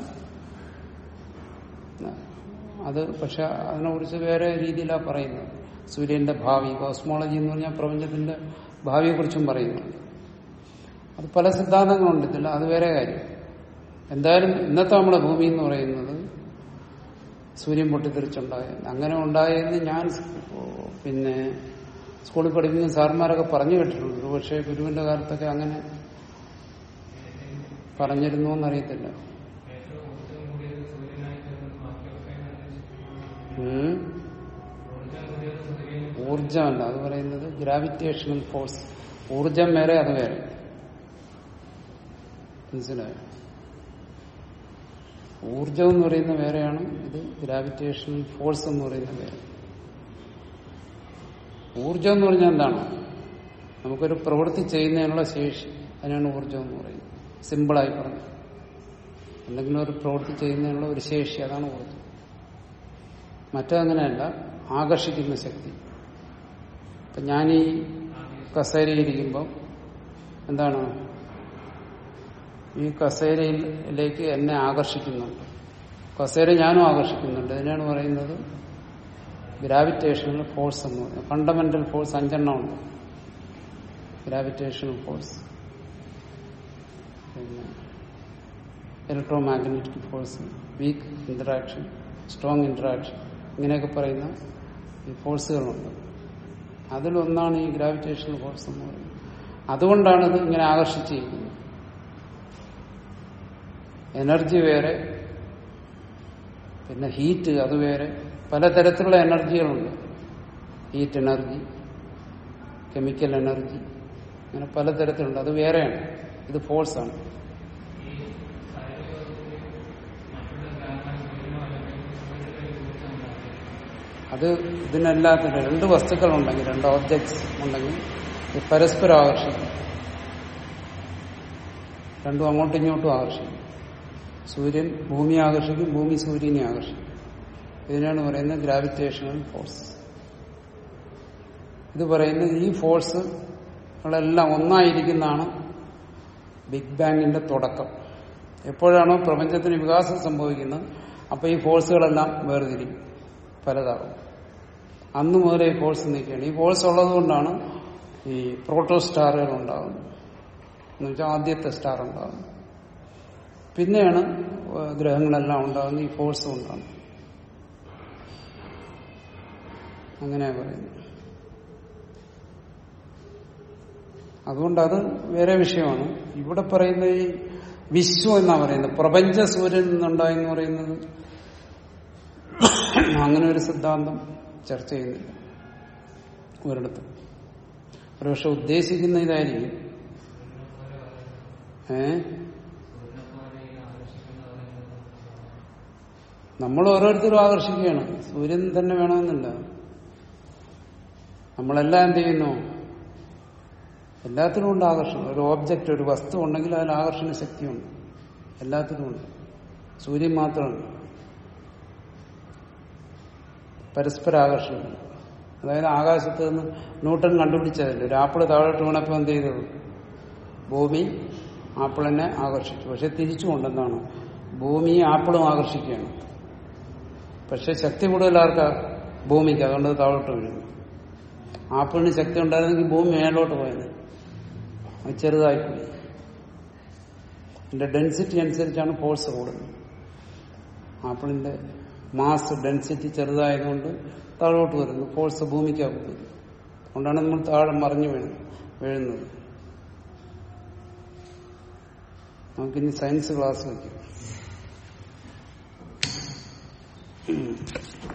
അത് പക്ഷെ അതിനെക്കുറിച്ച് വേറെ രീതിയിലാണ് പറയുന്നത് സൂര്യന്റെ ഭാവി കോസ്മോളജി എന്ന് പറഞ്ഞാൽ പ്രപഞ്ചത്തിന്റെ ഭാവിയെക്കുറിച്ചും പറയുന്നു അത് പല സിദ്ധാന്തങ്ങളുണ്ട് ഇതിൽ അത് വേറെ കാര്യം എന്തായാലും ഇന്നത്തെ നമ്മുടെ ഭൂമി എന്ന് പറയുന്നത് സൂര്യൻ പൊട്ടിത്തെറിച്ചുണ്ടായ അങ്ങനെ ഉണ്ടായെന്ന് ഞാൻ സ്- പിന്നെ സ്കൂളിൽ പഠിക്കുന്ന സാർമാരൊക്കെ പറഞ്ഞു കേട്ടിട്ടുണ്ട് പക്ഷേ ഗുരുവിന്റെ കാലത്തൊക്കെ അങ്ങനെ പറഞ്ഞിരുന്നു എന്നറിയത്തില്ല ഏറ്റവും ഊർജ്ജം കൂടിയത് സൂര്യനായി തീർന്നു ബാക്കിയൊക്കെ ഉം. ഊർജ്ജം കൂടിയത് സൂര്യൻ ഊർജമല്ല അത് പറയുന്നത് ഗ്രാവിറ്റേഷണൽ ഫോഴ്സ് ഊർജം വേറെ അത് വേറെ മനസ്സിലായോ ഊർജം എന്ന് പറയുന്ന വേറെയാണ് ഇത് ഗ്രാവിറ്റേഷണൽ ഫോഴ്സ് എന്ന് പറയുന്ന വേറെ ഊർജം എന്ന് പറഞ്ഞാൽ എന്താണ് നമുക്കൊരു പ്രവൃത്തി ചെയ്യുന്നതിനുള്ള ശേഷി അതിനാണ് ഊർജം എന്ന് പറയുന്നത് സിമ്പിളായി പറഞ്ഞു എന്തെങ്കിലും ഒരു പ്രവൃത്തി ചെയ്യുന്നതിനുള്ള ഒരു ശേഷി അതാണ് ഊർജം മറ്റങ്ങനെയല്ല ആകർഷിക്കുന്ന ശക്തി ഇപ്പൊ ഞാൻ ഈ കസേരയിരിക്കുമ്പോൾ എന്താണ് ഈ കസേരയിലേക്ക് എന്നെ ആകർഷിക്കുന്നുണ്ട് കസേര ഞാനും ആകർഷിക്കുന്നുണ്ട് ഇതിനാണ് പറയുന്നത് ഗ്രാവിറ്റേഷണൽ ഫോഴ്സ് എന്ന് പറയുന്നത് ഫണ്ടമെന്റൽ ഫോഴ്സ് അഞ്ചെണ്ണം ഉണ്ട് ഗ്രാവിറ്റേഷണൽ ഫോഴ്സ് പിന്നെ electromagnetic force weak interaction strong interaction ഇങ്ങനെയൊക്കെ പറയുന്ന ഈ ഫോഴ്സുകളുണ്ട് അതിലൊന്നാണ് ഈ ഗ്രാവിറ്റേഷണൽ ഫോഴ്സ് എന്ന് പറയുന്നത് അതുകൊണ്ടാണ് ഇത് ഇങ്ങനെ ആകർഷിച്ചിരിക്കുന്നത് എനർജി വേറെ പിന്നെ ഹീറ്റ് അത് വേറെ പലതരത്തിലുള്ള എനർജികളുണ്ട് ഹീറ്റ് എനർജി കെമിക്കൽ എനർജി അങ്ങനെ പലതരത്തിലുണ്ട് അത് വേറെയാണ് ഇത് ഫോഴ്സാണ് അത് ഇതിനെല്ലാത്തിനും രണ്ട് വസ്തുക്കളുണ്ടെങ്കിൽ രണ്ട് ഓബ്ജക്ട്സ് ഉണ്ടെങ്കിൽ ഇത് പരസ്പരം ആകർഷിക്കും രണ്ടും അങ്ങോട്ടും ഇങ്ങോട്ടും ആകർഷിക്കും സൂര്യൻ ഭൂമിയെ ആകർഷിക്കും ഭൂമി സൂര്യനെ ആകർഷിക്കും ഇതിനാണ് പറയുന്നത് ഗ്രാവിറ്റേഷണൽ ഫോഴ്സ് ഇത് പറയുന്നത് ഈ ഫോഴ്സുകളെല്ലാം ഒന്നായിരിക്കുന്നതാണ് ബിഗ് ബാങ്ങിന്റെ തുടക്കം എപ്പോഴാണോ പ്രപഞ്ചത്തിന് വികാസം സംഭവിക്കുന്നത് അപ്പൊ ഈ ഫോഴ്സുകളെല്ലാം വേർതിരിക്കും പലതാകും അന്ന് മുതലേ ഈ ഫോഴ്സ് നിൽക്കുകയാണ് ഈ ഫോഴ്സ് ഉള്ളതുകൊണ്ടാണ് ഈ പ്രോട്ടോ സ്റ്റാറുകൾ ഉണ്ടാകുന്നത് എന്ന് വെച്ചാൽ ആദ്യത്തെ സ്റ്റാർ ഉണ്ടാകുന്നത് പിന്നെയാണ് ഏഹ്, ഗ്രഹങ്ങളെല്ലാം ഉണ്ടാകുന്നത് ഈ ഫോഴ്സ് കൊണ്ടാണ് അങ്ങനെയാ പറയുന്നത് അതുകൊണ്ട് അത് വേറെ വിഷയമാണ് ഇവിടെ പറയുന്ന ഈ വിശ്വം എന്നാ പറയുന്നത് പ്രപഞ്ച സൂര്യൻ നിന്നുണ്ടായെന്ന് പറയുന്നത് അങ്ങനെ ഒരു സിദ്ധാന്തം ചർച്ച ചെയ്യുന്നില്ല ഒരിടത്തും ഒരുപക്ഷെ ഉദ്ദേശിക്കുന്ന ഇതായിരിക്കും ഏ നമ്മൾ ഓരോരുത്തരും ആകർഷിക്കുകയാണ് സൂര്യൻ തന്നെ വേണമെന്നില്ല നമ്മളെല്ലാം എന്ത് ചെയ്യുന്നു എല്ലാത്തിനും ഉണ്ട് ആകർഷണം ഒരു ഓബ്ജക്റ്റ് ഒരു വസ്തു ഉണ്ടെങ്കിൽ അതിൽ ആകർഷണ ശക്തിയുണ്ട് എല്ലാത്തിനും ഉണ്ട് സൂര്യൻ മാത്രമല്ല പരസ്പര ആകർഷണം അതായത് ആകാശത്ത് നിന്ന് ന്യൂട്ടൺ കണ്ടുപിടിച്ചതല്ലേ ഒരു ആപ്പിള് താഴോട്ട് വീണപ്പോൾ എന്ത് ചെയ്തു ഭൂമി ആപ്പിളിനെ ആകർഷിച്ചു പക്ഷെ തിരിച്ചുകൊണ്ടെന്താണ് ഭൂമി ആപ്പിളും ആകർഷിക്കുകയാണ് പക്ഷെ ശക്തി കൂടുതൽ ആർക്കാ ഭൂമിക്ക് അതുകൊണ്ട് അത് താഴോട്ട് വീഴുന്നു ആപ്പിളിന് ശക്തി ഉണ്ടായിരുന്നെങ്കിൽ ഭൂമി മേലോട്ട് പോയത് അത് ചെറുതായിപ്പോയി അതിന്റെ ഡെൻസിറ്റി അനുസരിച്ചാണ് ഫോഴ്സ് കൂടുന്നത് ആപ്പിളിന്റെ മാസ് ഡെൻസിറ്റി ചെറുതായതുകൊണ്ട് താഴോട്ട് വരുന്നു ഫോഴ്സ് ഭൂമിക്കകത്ത് വരും അതുകൊണ്ടാണ് നമ്മൾ താഴെ മറിഞ്ഞു വീഴുന്നത് വീഴുന്നത് നമുക്കിനി സയൻസ് ക്ലാസ് വയ്ക്കും